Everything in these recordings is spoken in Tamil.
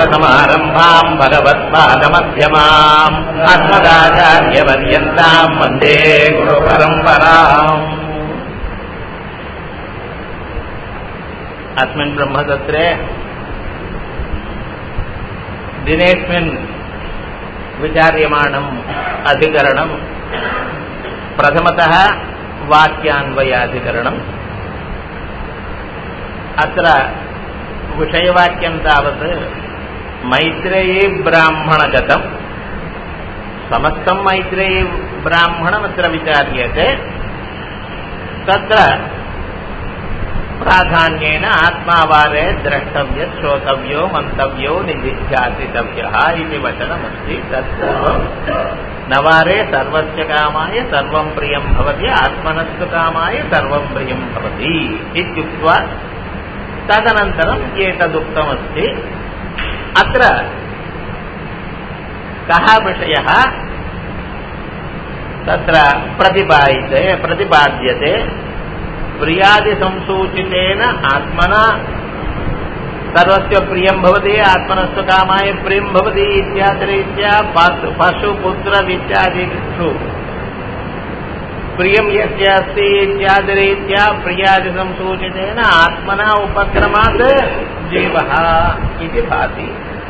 லக்ஷ்மீநாதசமாரம்பாம் பகவத்பாதமத்தியமாம் அஸ்மதாச்சாரியபர்யந்தாம் வந்தே குரு பரம்பராம் अस्मिन् ब्रह्मसत्रे दिनेऽस्मिन् विचार्यमाणम् अधिकरणम् प्रथमतः वाक्यान्वयाधिकरणम् अत्र विषयवाक्यं तावत् मैत्रेयी ब्राह्मणगतम् समस्तं मैत्रेयी ब्राह्मणमत्र विचार्यते तत्र प्राधान्येन आत्मावारे द्रष्टव्य श्रोतव्यो मन्तव्यो निधिध्यासितव्यः इति वचनमस्ति तत्पूर्वं नवारे सर्वस्य कामाय सर्वं प्रियं भवति आत्मनस्तु कामाय सर्वं प्रियं भवति इत्युक्त्वा तदनन्तरम् एतदुक्तमस्ति अत्र कः विषयः तत्र प्रतिपादिते प्रतिपाद्यते प्रियादिसंसूचितेन आत्मना सर्वस्य प्रियं भवति आत्मनस्तु कामाय प्रियं भवति इत्यादिरीत्या पशुपुत्रवित्यादिषु प्रियं यस्य अस्ति इत्यादिरीत्या प्रियादिसंसूचितेन आत्मना उपक्रमात् जीवः इति भाति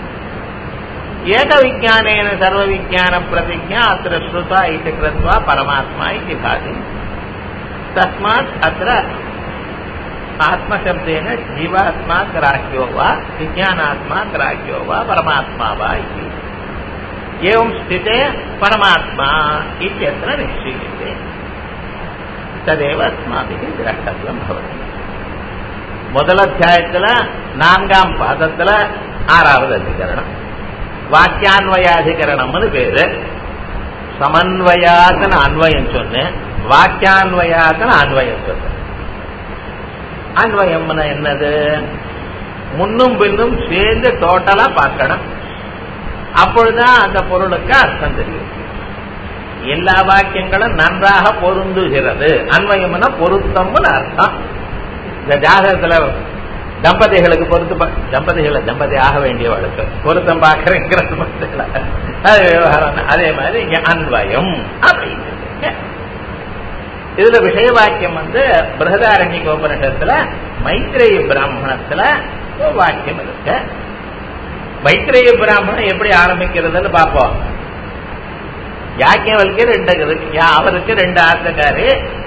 एकविज्ञानेन सर्वविज्ञानप्रतिज्ञा अत्र श्रुता इति कृत्वा परमात्मा इति भाति तस्मात् अत्र आत्मशब्देन जीवात्मा ग्राह्यो वा विज्ञानात्मा ग्राह्यो वा परमात्मा वा इति एवं स्थिते परमात्मा इत्यत्र निश्चीयते तदेव अस्माभिः द्रष्टव्यं भवति முதலத்தியாயத்துல நான்காம் பாதத்துல ஆறாவது அதிகரணம் வாக்கியான்வயாதிகரணம்னு பேரு சமன்வயாத்தன அன்வயம் சொன்னேன் வாக்கியான்வயாத்தன அன்வயம் சொன்னேன் அன்வயம்னா என்னது முன்னும் பின்னும் சேர்ந்து டோட்டலா பார்க்கணும் அப்பொழுதுதான் அந்த பொருளுக்கு அர்த்தம் தெரியும் எல்லா வாக்கியங்களும் நன்றாக பொருந்துகிறது அன்வயம்னா பொருத்தம்னு அர்த்தம் இந்த ஜாதகத்துல தம்பதிகளுக்கு பொருத்து தம்பதிகளை தம்பதி ஆக வேண்டியவளுக்கு பொருத்தம் பார்க்கறேங்கிற அது விவகாரம் அதே மாதிரி இங்க அன்வயம் அப்படின்னு இதுல விஷய வாக்கியம் வந்து பிரகதாரண்ய கோபனிஷத்துல மைத்ரேய பிராமணத்துல ஒரு வாக்கியம் இருக்கு மைத்ரேய பிராமணம் எப்படி ஆரம்பிக்கிறதுன்னு பார்ப்போம் யாக்கியவளுக்கு ரெண்டு அவருக்கு ரெண்டு ஆத்தக்காரு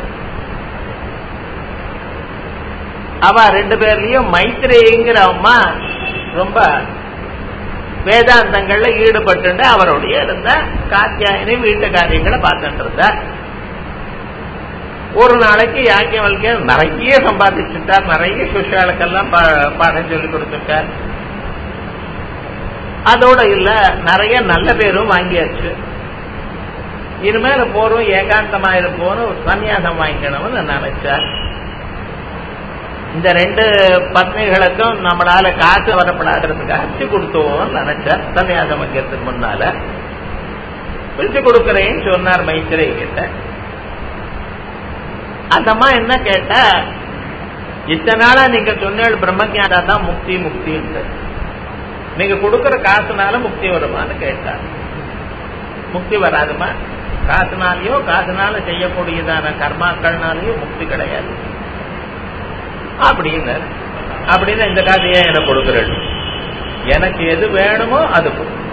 அவ ரெண்டு பேர்லயும் மைத்ரேயிங்கிற அம்மா ரொம்ப வேதாந்தங்கள்ல ஈடுபட்டு அவருடைய இருந்த காத்தியாயினி வீட்டு காரியங்களை பார்த்துட்டு இருந்தா ஒரு நாளைக்கு யாக்கியவல்கே நிறைய சம்பாதிச்சுட்டார் நிறைய சுஷாளுக்கெல்லாம் பாடம் சொல்லி கொடுத்துட்டார் அதோட இல்ல நிறைய நல்ல பேரும் வாங்கியாச்சு இனிமேல போறோம் ஏகாந்தமா இருப்போம்னு சன்னியாசம் வாங்கிக்கணும்னு நினைச்சார் இந்த ரெண்டு பத்னிகளுக்கும் நம்மளால காசு வரப்படாதுறதுக்கு அச்சு கொடுத்தோம்னு நினைச்சார் சன்னியாசம் வைக்கிறதுக்கு முன்னால பிரிச்சு கொடுக்கறேன்னு சொன்னார் மைத்திரை கிட்ட அந்த அம்மா என்ன கேட்ட இத்தனை நாளா நீங்க சொன்னால் பிரம்மஜானா தான் முக்தி முக்தின்னு நீங்க கொடுக்கற காசுனால முக்தி வருமான்னு கேட்டார் முக்தி வராதுமா காசுனாலேயோ காசுனால செய்யக்கூடியதான கர்மாக்கள்னாலேயோ முக்தி கிடையாது அப்படின்னு அப்படின்னு இந்த காசு ஏன் எனக்கு கொடுக்குறது எனக்கு எது வேணுமோ அது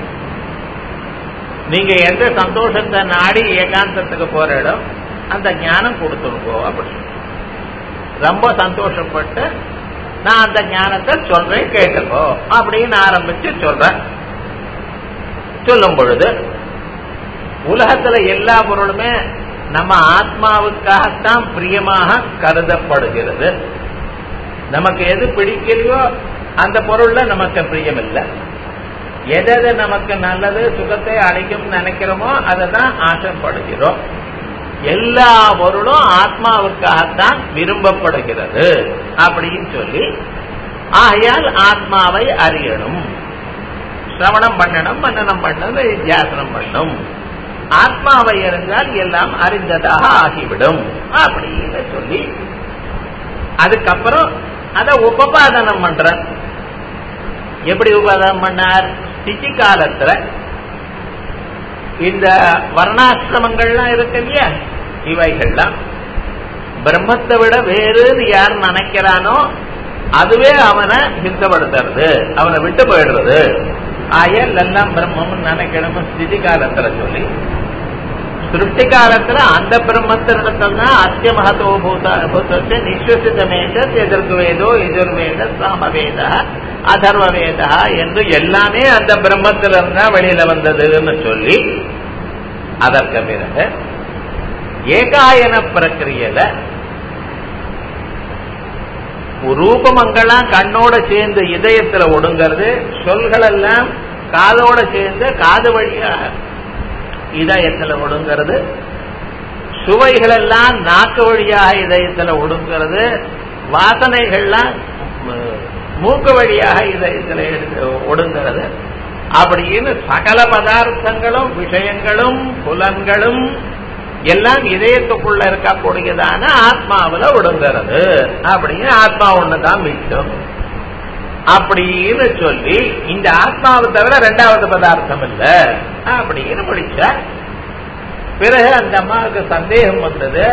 நீங்க எந்த சந்தோஷத்தை நாடி ஏகாந்தத்துக்கு போற இடம் அந்த ஞானம் கொடுத்துருக்கோ அப்படி ரொம்ப சந்தோஷப்பட்டு நான் அந்த ஞானத்தை சொல்றேன் கேட்டுக்கோ அப்படின்னு ஆரம்பிச்சு சொல்றேன் சொல்லும் பொழுது உலகத்துல எல்லா பொருளுமே நம்ம ஆத்மாவுக்காகத்தான் பிரியமாக கருதப்படுகிறது நமக்கு எது பிடிக்கலையோ அந்த பொருள்ல நமக்கு பிரியம் இல்லை எதை நமக்கு நல்லது சுகத்தை அடைக்கும் நினைக்கிறோமோ அதை தான் ஆசைப்படுகிறோம் எல்லா பொருளும் ஆத்மாவுக்காகத்தான் விரும்பப்படுகிறது அப்படின்னு சொல்லி ஆகையால் ஆத்மாவை அறியணும் சிரவணம் பண்ணணும் மன்னனம் பண்ணணும் வித்தியாசனம் பண்ணணும் ஆத்மாவை இருந்தால் எல்லாம் அறிந்ததாக ஆகிவிடும் அப்படின்னு சொல்லி அதுக்கப்புறம் அத உபபாதனம் பண்ற எப்படி உபாதம் பண்ணார் ஸ்திதி காலத்துல இந்த வர்ணாசிரமங்கள்லாம் இருக்கு இல்லையா இவைகள்லாம் பிரம்மத்தை விட வேறுன்னு யார் நினைக்கிறானோ அதுவே அவனை ஹிம்சப்படுத்துறது அவனை விட்டு போயிடுறது ஆயல் எல்லாம் பிரம்மம் நினைக்கணும் ஸ்திதி காலத்துல சொல்லி சிருஷ்டி காலத்துல அந்த பிரம்மத்தினிடத்தில் தான் அத்திய மகத்துவ பூத்த நிஸ்வசிதமேத எதிர்குவேதோ எதிர்வேத சாமவேத அதர்வ வேதா என்று எல்லாமே அந்த பிரம்மத்திலிருந்து தான் வெளியில வந்ததுன்னு சொல்லி அதற்கு பிறகு ஏகாயன பிரக்கிரியல ரூபமங்கள்லாம் கண்ணோட சேர்ந்து இதயத்துல ஒடுங்கிறது சொல்கள் எல்லாம் காதோட சேர்ந்து காது வழியா இதயத்துல ஒடுங்கிறது சுவைகள் எல்லாம் நாக்கு வழியாக இதயத்துல ஒடுங்கிறது வாசனைகள்லாம் மூக்கு வழியாக இதயத்துல ஒடுங்கிறது அப்படின்னு சகல பதார்த்தங்களும் விஷயங்களும் புலன்களும் எல்லாம் இதயத்துக்குள்ள இருக்கக்கூடியதான ஆத்மாவில ஒடுங்கிறது அப்படின்னு ஆத்மா ஒண்ணுதான் மிச்சம் அப்படின்னு சொல்லி இந்த ஆத்மாவை தவிர ரெண்டாவது பதார்த்தம் இல்ல அப்படின்னு முடிச்ச பிறகு அந்த அம்மாவுக்கு சந்தேகம் வந்தது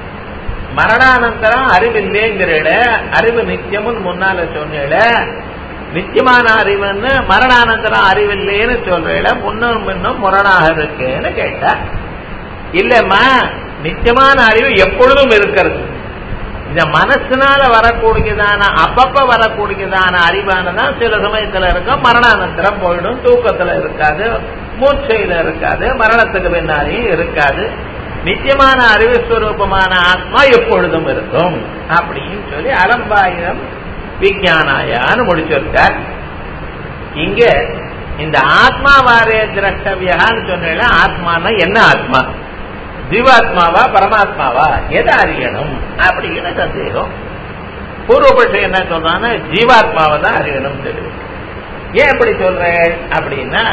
மரணானந்தரம் அறிவில்லைங்கிற அறிவு நித்தியமும் முன்னால சொன்னேட நித்தியமான அறிவுன்னு மரணானந்தரம் அறிவில்லைன்னு சொல்றேட முன்னும் முன்னும் முரணாக இருக்குன்னு கேட்ட இல்லம்மா நித்தியமான அறிவு எப்பொழுதும் இருக்கிறது இந்த மனசுனால வரக்கூடியதான அப்பப்ப வரக்கூடியதான அறிவானதான் சில சமயத்துல இருக்கும் மரணானந்தரம் போயிடும் தூக்கத்துல இருக்காது மூச்சையில இருக்காது மரணத்துக்கு பின்னாலேயும் இருக்காது நித்தியமான அறிவு ஸ்வரூபமான ஆத்மா எப்பொழுதும் இருக்கும் அப்படின்னு சொல்லி அலம்பாயிரம் விஜயானாயான்னு முடிச்சிருக்கார் இங்க இந்த ஆத்மா வாரே திரஷ்டவியான்னு சொன்னா ஆத்மானா என்ன ஆத்மா ஜீவாத்மாவா பரமாத்மாவா எதை அறியணும் அப்படின்னு சந்தேகம் பூர்வபட்சம் என்ன சொல்றான்னா ஜீவாத்மாவை தான் அறியணும் தெரியும் ஏன் எப்படி சொல்றேன் அப்படின்னா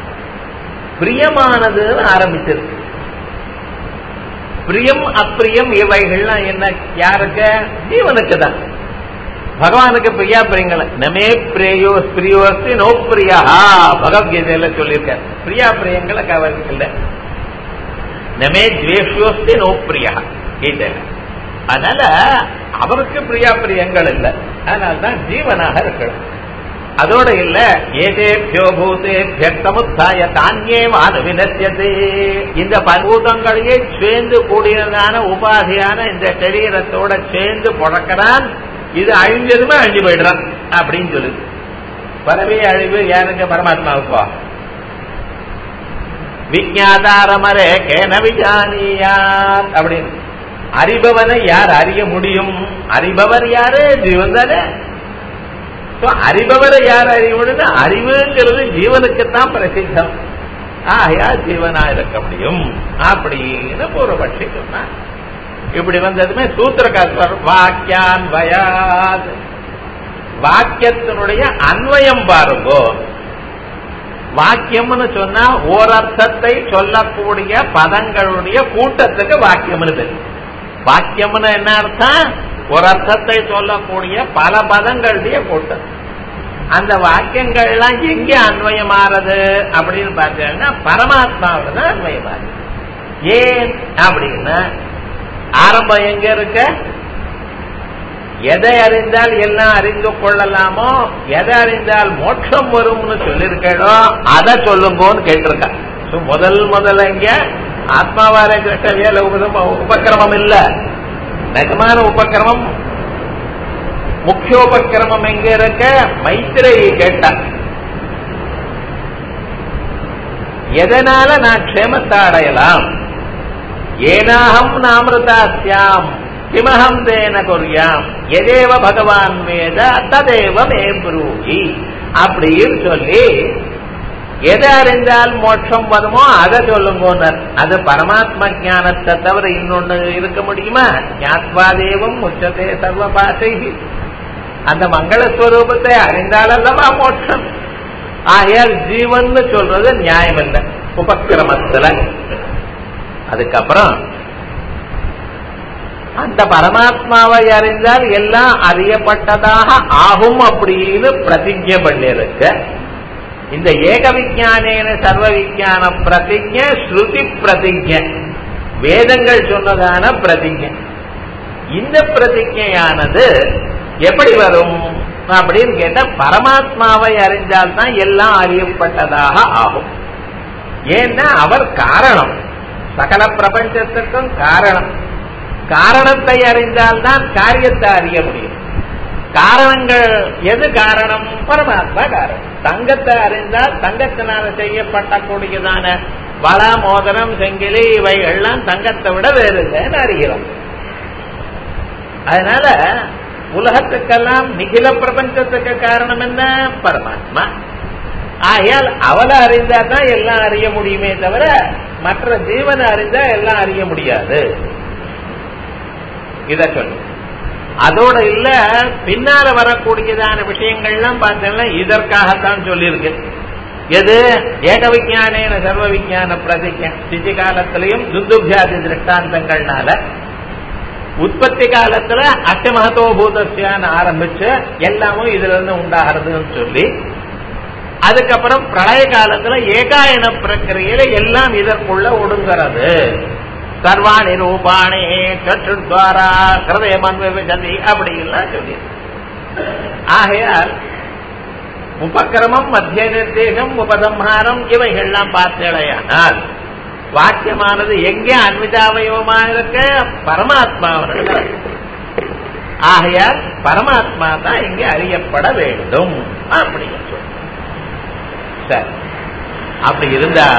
பிரியமானதுன்னு ஆரம்பிச்சிருக்கு பிரியம் அப்பிரியம் இவைகள்லாம் என்ன யாருக்கு ஜீவனுக்கு தான் பகவானுக்கு பிரியா பிரியங்கள் நமே பிரேயோ பிரியோஸ்தி நோ பிரியா பகவத்கீதையில சொல்லியிருக்க பிரியா பிரியங்களை அவருக்கு இல்லை நமே துவேஷோஸ்தி நோ பிரியா கீதையில அதனால அவருக்கு பிரியா பிரியங்கள் இல்லை அதனால்தான் ஜீவனாக இருக்கணும் அதோட இல்ல ஏதேபியோ பூதேபிய சமுத்தாய தானியே வானுவினத்தியதே இந்த பர்வூதங்களையே சேர்ந்து கூடியதான உபாதியான இந்த சரீரத்தோட சேர்ந்து பிறக்கிறான் இது அழிஞ்சதுமே அழிஞ்சு போயிடுறான் அப்படின்னு சொல்லுது பரவே அழிவு யாருக்கு பரமாத்மாவுக்கோ விஜாதாரமரே கேன விஜானியார் அப்படின்னு அறிபவனை யார் அறிய முடியும் அறிபவர் யாரு ஜீவன் தானே அறிபவரை யார் அறிய முடியும் அறிவுங்கிறது ஜீவனுக்குத்தான் பிரசித்தம் ஆகையா ஜீவனா இருக்க முடியும் அப்படின்னு பூர்வபட்சி சொன்னார் இப்படி வந்ததுமே சூத்திரக்கார் வாக்கியான் வயாத் வாக்கியத்தினுடைய அன்வயம் பாருங்கோ வாக்கியம்னு சொன்னா ஓரர்த்தத்தை சொல்லக்கூடிய பதங்களுடைய கூட்டத்துக்கு வாக்கியம்னு தெரியும் வாக்கியம்னு என்ன அர்த்தம் ஒரு அர்த்தத்தை சொல்லக்கூடிய பல பதங்களுடைய கூட்டம் அந்த வாக்கியங்கள்லாம் எங்க அன்வயமாறது அப்படின்னு பார்த்தீங்கன்னா பரமாத்மாவில் தான் அன்வயமாறு ஏன் அப்படின்னா ஆரம்பம் எங்க இருக்க எதை அறிந்தால் எல்லாம் அறிந்து கொள்ளலாமோ எதை அறிந்தால் மோட்சம் வரும்னு சொல்லியிருக்கோ அதை சொல்லுங்கன்னு கேட்டிருக்கா முதல் முதல்ல இங்க ஆத்மாவார கிருஷ்ணவியல உபக்கிரமம் இல்ல நிஜமான உபக்கிரமம் முக்கியோபக்கிரமம் எங்க இருக்க மைத்திரையை கேட்டா எதனால நான் க்ஷேமத்தை அடையலாம் ஏனாகம் நாமிருதாஸ்யாம் கிமகம் தேன கொரியாம் எதேவ பகவான் வேத ததேவ மே புரூகி அப்படின்னு சொல்லி எதை அறிந்தால் மோட்சம் வருமோ அதை சொல்லுங்க அது பரமாத்ம ஞானத்தை தவிர இன்னொன்னு இருக்க முடியுமா ஞாத்வாதேவம் உச்சதே சர்வ பாசை அந்த மங்களஸ்வரூபத்தை அறிந்தால் அல்லவா மோட்சம் ஆகையால் ஜீவன் சொல்றது நியாயம் இல்லை உபக்கிரமத்துல அதுக்கப்புறம் அந்த பரமாத்மாவை அறிந்தால் எல்லாம் அறியப்பட்டதாக ஆகும் அப்படின்னு பிரதிஜை பண்ணிருக்க இந்த ஏக விஜானேன சர்வ விஜான பிரதிஜை ஸ்ருதி பிரதிஜை வேதங்கள் சொன்னதான பிரதிஜை இந்த பிரதிஜையானது எப்படி வரும் அப்படின்னு கேட்டா பரமாத்மாவை அறிந்தால்தான் எல்லாம் அறியப்பட்டதாக ஆகும் ஏன்னா அவர் காரணம் சகல பிரபஞ்சத்துக்கும் காரணம் காரணத்தை அறிந்தால்தான் காரியத்தை அறிய முடியும் காரணங்கள் எது காரணம் பரமாத்மா காரணம் தங்கத்தை அறிந்தால் தங்கத்தினால செய்யப்படக்கூடியதான வள மோதிரம் செங்கிலி இவைகள்லாம் தங்கத்தை விட வேறு இல்லைன்னு அறிகிறோம் அதனால உலகத்துக்கெல்லாம் நிகில பிரபஞ்சத்துக்கு காரணம் என்ன பரமாத்மா ஆகையால் அவளை அறிந்தா தான் எல்லாம் அறிய முடியுமே தவிர மற்ற ஜீவனை அறிந்தா எல்லாம் அறிய முடியாது இத சொல்லு அதோட இல்ல பின்னால வரக்கூடியதான விஷயங்கள்லாம் பார்த்தீங்கன்னா இதற்காகத்தான் சொல்லியிருக்கு எது ஏக விஜானேன சர்வ விஜான பிரதிஜை சிஜி காலத்திலையும் துந்துபியாதி திருஷ்டாந்தங்கள்னால உற்பத்தி காலத்துல அஷ்டமகத்தோ பூதசியான்னு ஆரம்பிச்சு எல்லாமும் இதுல இருந்து உண்டாகிறதுன்னு சொல்லி அதுக்கப்புறம் பிரளய காலத்துல ஏகாயன பிரக்கிரியில எல்லாம் இதற்குள்ள ஒடுங்கிறது சர்வாணி ரூபாணி சற்றுத்வாரா ஹிருதய மன்விபதி அப்படி எல்லாம் சொல்லி ஆகையால் உபக்கிரமம் மத்திய நிர்தேசம் உபசம்ஹாரம் இவைகள்லாம் பார்த்தேடையானால் வாக்கியமானது எங்கே அன்விதாவயவமா இருக்க பரமாத்மாவினிடம் ஆகையால் பரமாத்மா தான் இங்கே அறியப்பட வேண்டும் அப்படின்னு சொல்லி சார் அப்படி இருந்தா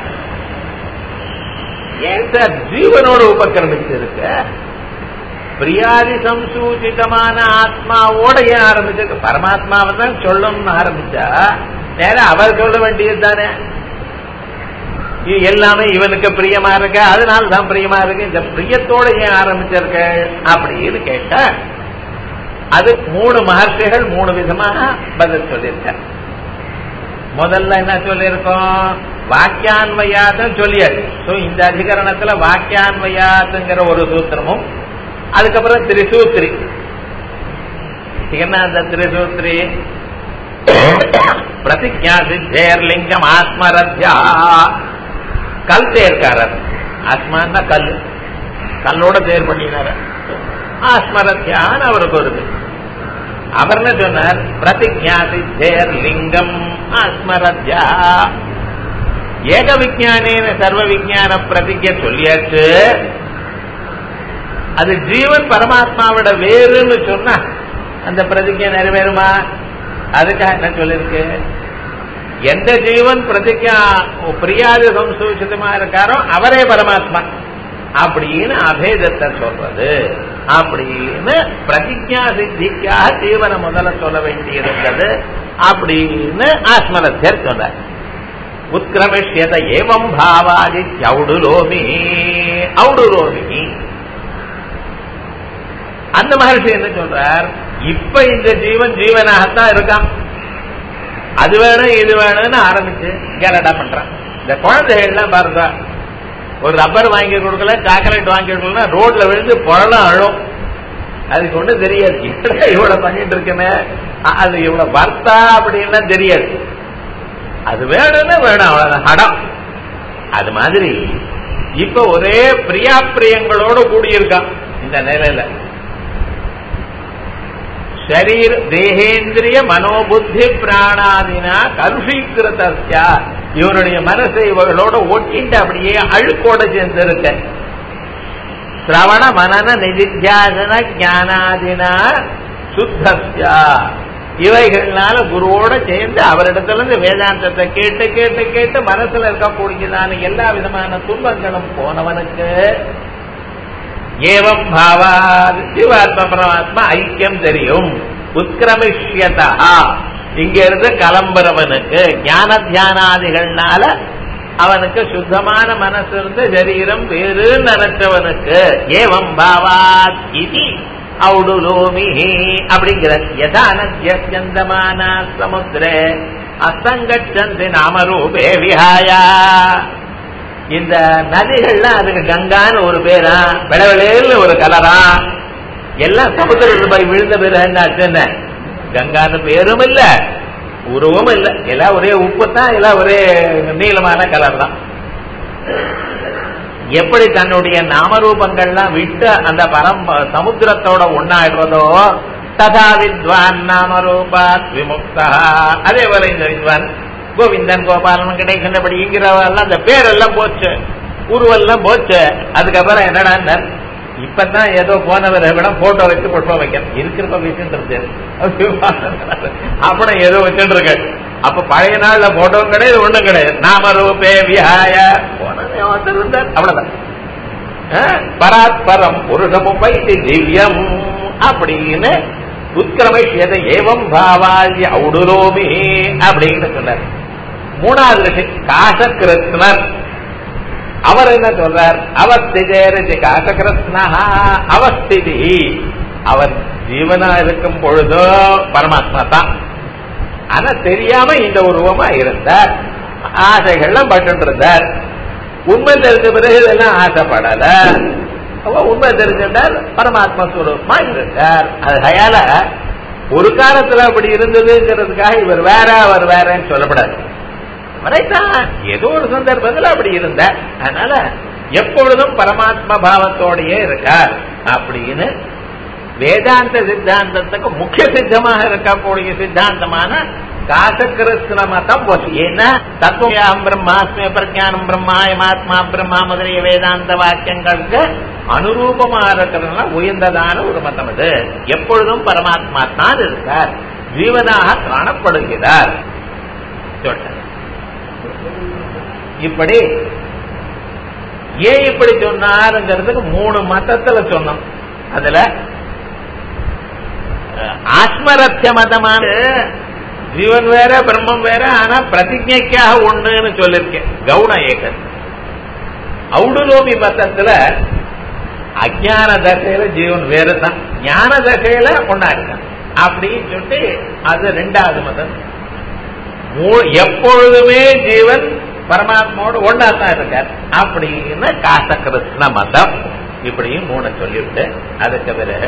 ஏன் சார் ஜீவனோட உபக்கிரமிச்சு இருக்க பிரியாதி சம்சூச்சிதமான ஆத்மாவோட ஏன் ஆரம்பிச்சிருக்கு பரமாத்மாவை தான் சொல்லணும்னு ஆரம்பிச்சா நேரம் அவர் சொல்ல வேண்டியது தானே இது எல்லாமே இவனுக்கு பிரியமா இருக்க அதனால தான் பிரியமா இருக்கு இந்த பிரியத்தோட ஏன் ஆரம்பிச்சிருக்க அப்படின்னு கேட்டா அது மூணு மகர்ஷிகள் மூணு விதமாக பதில் சொல்லியிருக்க முதல்ல என்ன சொல்லியிருக்கோம் வாக்கியான்வயாதம் சொல்லியாச்சு சோ இந்த அதிகரணத்துல வாக்கியான்வயாத்துங்கிற ஒரு சூத்திரமும் அதுக்கப்புறம் திரிசூத்திரி என்ன அந்த திரிசூத்திரி பிரதிஜா சித்தேர்லிங்கம் ஆத்மரத்யா கல் தேர்க்காரர் ஆத்மான்னா கல் கல்லோட தேர் பண்ணினார ஆஸ்மரத்யான்னு அவருக்கு வருது அவர் என்ன சொன்னார் பிரதிஜா சித்தேர் லிங்கம் ஆஸ்மரத்யா ஏக விஜானேன சர்வ விஜான பிரதிஜை சொல்லியாச்சு அது ஜீவன் பரமாத்மாவோட வேறுன்னு சொன்னா அந்த பிரதிஜை நிறைவேறுமா அதுக்காக என்ன சொல்லிருக்கு எந்த ஜீவன் பிரதிஜா பிரியாதி சம்சூச்சிதமா இருக்காரோ அவரே பரமாத்மா அப்படின்னு அபேதத்தை சொல்றது அப்படின்னு பிரதிஜா சித்திக்காக ஜீவனை முதல்ல சொல்ல வேண்டியிருந்தது அப்படின்னு ஆஸ்மரத்தியர் சொன்னார் உத்கிரமிஷ்யத ஏவம் பாவாதி ஔடுலோமி ஔடுலோமி அந்த மகர்ஷி என்ன சொல்றார் இப்ப இந்த ஜீவன் ஜீவனாகத்தான் இருக்கான் அது வேணும் இது வேணும்னு ஆரம்பிச்சு கேலடா பண்றான் இந்த குழந்தைகள்லாம் பாருங்க ஒரு ரப்பர் வாங்கி கொடுக்கல சாக்லேட் வாங்கி கொடுக்கல ரோட்ல விழுந்து புழலாம் அழும் அதுக்கு ஒண்ணு தெரியாது இவ்வளவு பண்ணிட்டு இருக்கமே அது இவ்வளவு வர்த்தா அப்படின்னா தெரியாது அது வேணும்னா வேணும் அவ்வளவுதான் ஹடம் அது மாதிரி இப்ப ஒரே பிரியா பிரியங்களோட கூடியிருக்கான் இந்த நிலையில சரீர தேகேந்திரிய மனோபுத்தி பிராணாதினா கலுஷீகிருத்தியா இவருடைய மனசை இவர்களோட ஒட்டிட்டு அப்படியே அழுக்கோட சேர்ந்திருக்க சிரவண மனன நிதித்தியாசன ஜானாதினா சுத்தஸ்யா இவைகள்னால குருவோட சேர்ந்து அவரிடத்துல இருந்து வேதாந்தத்தை கேட்டு கேட்டு கேட்டு மனசுல இருக்கக்கூடியதான எல்லா விதமான துன்பங்களும் போனவனுக்கு ஏவம் பாவா ஜீவாத்ம பரமாத்மா ஐக்கியம் தெரியும் உத்கிரமிஷ்யதா இங்க இருந்து கிளம்புறவனுக்கு ஞான தியானாதிகள்னால அவனுக்கு சுத்தமான மனசு இருந்து சரீரம் வேறு நினைச்சவனுக்கு ஏவம் பாவாத் இது ஔடுலோமி அப்படிங்கிற யதா நத்தியந்தமான சமுத்திரே அசங்கச்சந்தி நாமரூபே விஹாயா இந்த நதிகள்லாம் அதுக்கு கங்கான்னு ஒரு பேரா விளவிலேன்னு ஒரு கலரா எல்லாம் சமுத்திரத்துல போய் விழுந்த பேரு என்ன கங்கான்னு பேரும் இல்ல உருவம் இல்ல எல்லாம் ஒரே உப்பு தான் எல்லாம் ஒரே நீளமான கலர் தான் எப்படி தன்னுடைய நாமரூபங்கள்லாம் விட்டு அந்த பரம் சமுத்திரத்தோட ஒன்னாயிடுறதோ ததா வித்வான் நாமரூபாத் விமுக்தா அதே போல இந்த வித்வான் கோவிந்தன் கோபாலன் கிடைக்கின்றபடி இங்கிறவெல்லாம் அந்த பேரெல்லாம் போச்சு உருவெல்லாம் போச்சு அதுக்கப்புறம் என்னடா இப்பதான் ஏதோ போனவரை விட போட்டோ வச்சு புஷ்பம் வைக்கணும் இருக்கிறப்ப வச்சுட்டு அப்புறம் ஏதோ வச்சுட்டு இருக்க அப்ப பழைய நாள்ல போட்டோ கிடையாது ஒண்ணும் கிடையாது நாம ரூபே விஹாய இருந்தார் அவ்வளவுதான் பராத்பரம் புருஷமுப்பை திவ்யம் அப்படின்னு உத்கிரமிஷியதை ஏவம் பாவாஜி அவுடுரோமி அப்படின்னு சொன்னார் மூணாவது விஷயம் காசகிருஷ்ணர் அவர் என்ன சொல்றார் அவஸ்திதேரதி காசகிருஷ்ணா அவஸ்திதி அவர் ஜீவனா இருக்கும் பொழுதோ பரமாத்மா தான் ஆனா தெரியாம இந்த உருவமா இருந்தார் ஆசைகள்லாம் பட்டு இருந்தார் உண்மை தெரிஞ்ச பிறகு இதெல்லாம் ஆசைப்படல உண்மை தெரிஞ்சிருந்தார் பரமாத்மா சுரூபமா இருந்தார் அதனால ஒரு காலத்துல அப்படி இருந்ததுங்கிறதுக்காக இவர் வேற அவர் வேறன்னு சொல்லப்படாது அவரைத்தான் ஏதோ ஒரு சந்தர்ப்பத்தில் அப்படி இருந்தார் அதனால எப்பொழுதும் பரமாத்மா பாவத்தோடையே இருக்கார் அப்படின்னு வேதாந்த சித்தாந்தத்துக்கு முக்கிய சித்தமாக இருக்கக்கூடிய சித்தாந்தமான காசகிருஷ்ண மதம் போச்சு ஏன்னா தத்துவம் பிரம்மாஸ்மே பிரஜானம் பிரம்மாயமாத்மா பிரம்மா முதலிய வேதாந்த வாக்கியங்களுக்கு அனுரூபமா இருக்கிறதுனால உயர்ந்ததான ஒரு மதம் அது எப்பொழுதும் பரமாத்மா தான் இருக்கார் ஜீவனாக காணப்படுகிறார் சொல்றேன் இப்படி ஏன் இப்படி சொன்னாருங்கிறதுக்கு மூணு மதத்துல சொன்னோம் அதுல ஆத்மரத்திய மதமான ஜீவன் வேற பிரம்மம் வேற ஆனா பிரதிஜைக்காக ஒண்ணுன்னு சொல்லிருக்கேன் கவுன ஏகன் அவுடுலோபி மதத்துல அஜான தசையில ஜீவன் வேற தான் ஞான தசையில ஒன்னா இருக்கான் அப்படின்னு சொல்லிட்டு அது ரெண்டாவது மதம் எப்பொழுதுமே ஜீவன் பரமாத்மாவோட ஒன்னா தான் இருக்கார் அப்படின்னு காசகிருஷ்ண மதம் இப்படியும் மூணு சொல்லிவிட்டு அதுக்கு பிறகு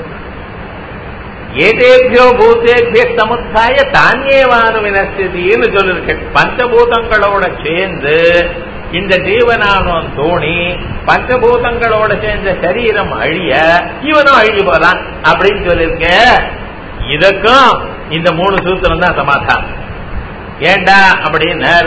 ஏதேபியோ பூத்தேபிய சமுத்தாய தானியேவானு வினஸ்தின்னு சொல்லிருக்கேன் பஞ்சபூதங்களோட சேர்ந்து இந்த ஜீவனானோன் தோணி பஞ்சபூதங்களோட சேர்ந்த சரீரம் அழிய இவனும் அழிஞ்சு போலாம் அப்படின்னு சொல்லியிருக்க இதுக்கும் இந்த மூணு சூத்திரம் தான் சமாதானம் ஏண்டா அப்படின்னர்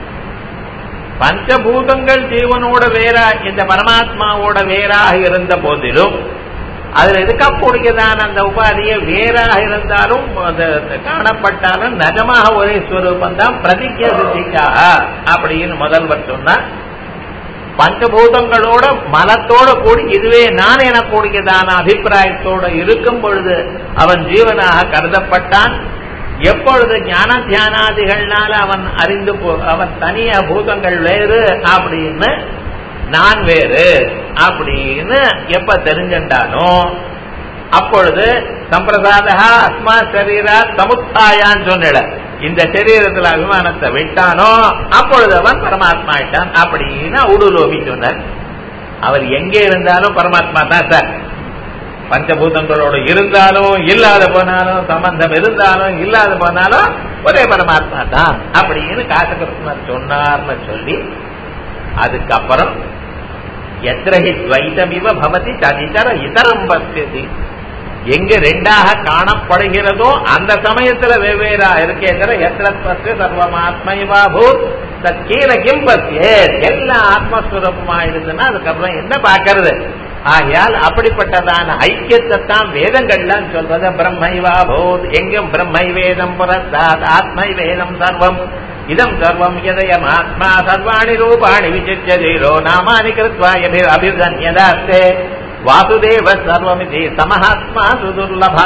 பஞ்சபூதங்கள் ஜீவனோட வேற இந்த பரமாத்மாவோட வேறாக இருந்த போதிலும் அதுல இருக்கக்கூடியதான அந்த உபாதியை வேறாக இருந்தாலும் காணப்பட்டாலும் நஜமாக ஒரே ஸ்வரூபம் தான் பிரதிஜ சித்திக்காக அப்படின்னு முதல்வர் சொன்னார் பஞ்சபூதங்களோட மனத்தோட கூடி இதுவே நான் எனக்கூடியதான அபிப்பிராயத்தோட இருக்கும் பொழுது அவன் ஜீவனாக கருதப்பட்டான் எப்பொழுது ஞான தியானாதிகள்னால அவன் அறிந்து அவன் தனியா பூதங்கள் வேறு அப்படின்னு நான் வேறு அப்படின்னு எப்ப தெரிஞ்சின்றானோ அப்பொழுது சம்பிரசாதா அஸ்மா சரீரா சமுத்தாயான்னு சொன்ன இந்த சரீரத்துல அபிமானத்தை விட்டானோ அப்பொழுது அவன் பரமாத்மா ஆயிட்டான் அப்படின்னு உடுலோபி சொன்னார் அவர் எங்கே இருந்தாலும் பரமாத்மா தான் சார் பஞ்சபூதங்களோட இருந்தாலும் இல்லாத போனாலும் சம்பந்தம் இருந்தாலும் இல்லாத போனாலும் ஒரே பரமாத்மா தான் அப்படின்னு காசகிருஷ்ணர் சொன்னார்னு சொல்லி அதுக்கப்புறம் எத்திரஹி துவைதமிவ பவதி ததிதர இதரம் பசியதி எங்க ரெண்டாக காணப்படுகிறதோ அந்த சமயத்துல வெவ்வேறா இருக்கே தவிர எத்திரஸ்வசிய சர்வமாத்மைவா பூத் தீர கிம் பசியே எல்லா ஆத்மஸ்வரூபமா இருந்ததுன்னா அதுக்கப்புறம் என்ன பாக்குறது ஆகையால் அப்படிப்பட்டதான ஐக்கியத்தை தான் வேதங்கள்லாம் சொல்றது பிரம்மைவா போத் எங்கும் பிரம்மை வேதம் புரஸ்தாத் ஆத்மை வேதம் சர்வம் இதம் சர்வம் எதயம் ஆத்மா சர்வாணி ரூபாணி விசித்திய ஜீரோ நாமானி கிருத்வா அபிதன்யதாஸ்தே வாசுதேவ சர்வமிதி சமஹாத்மா சுதுர்லபா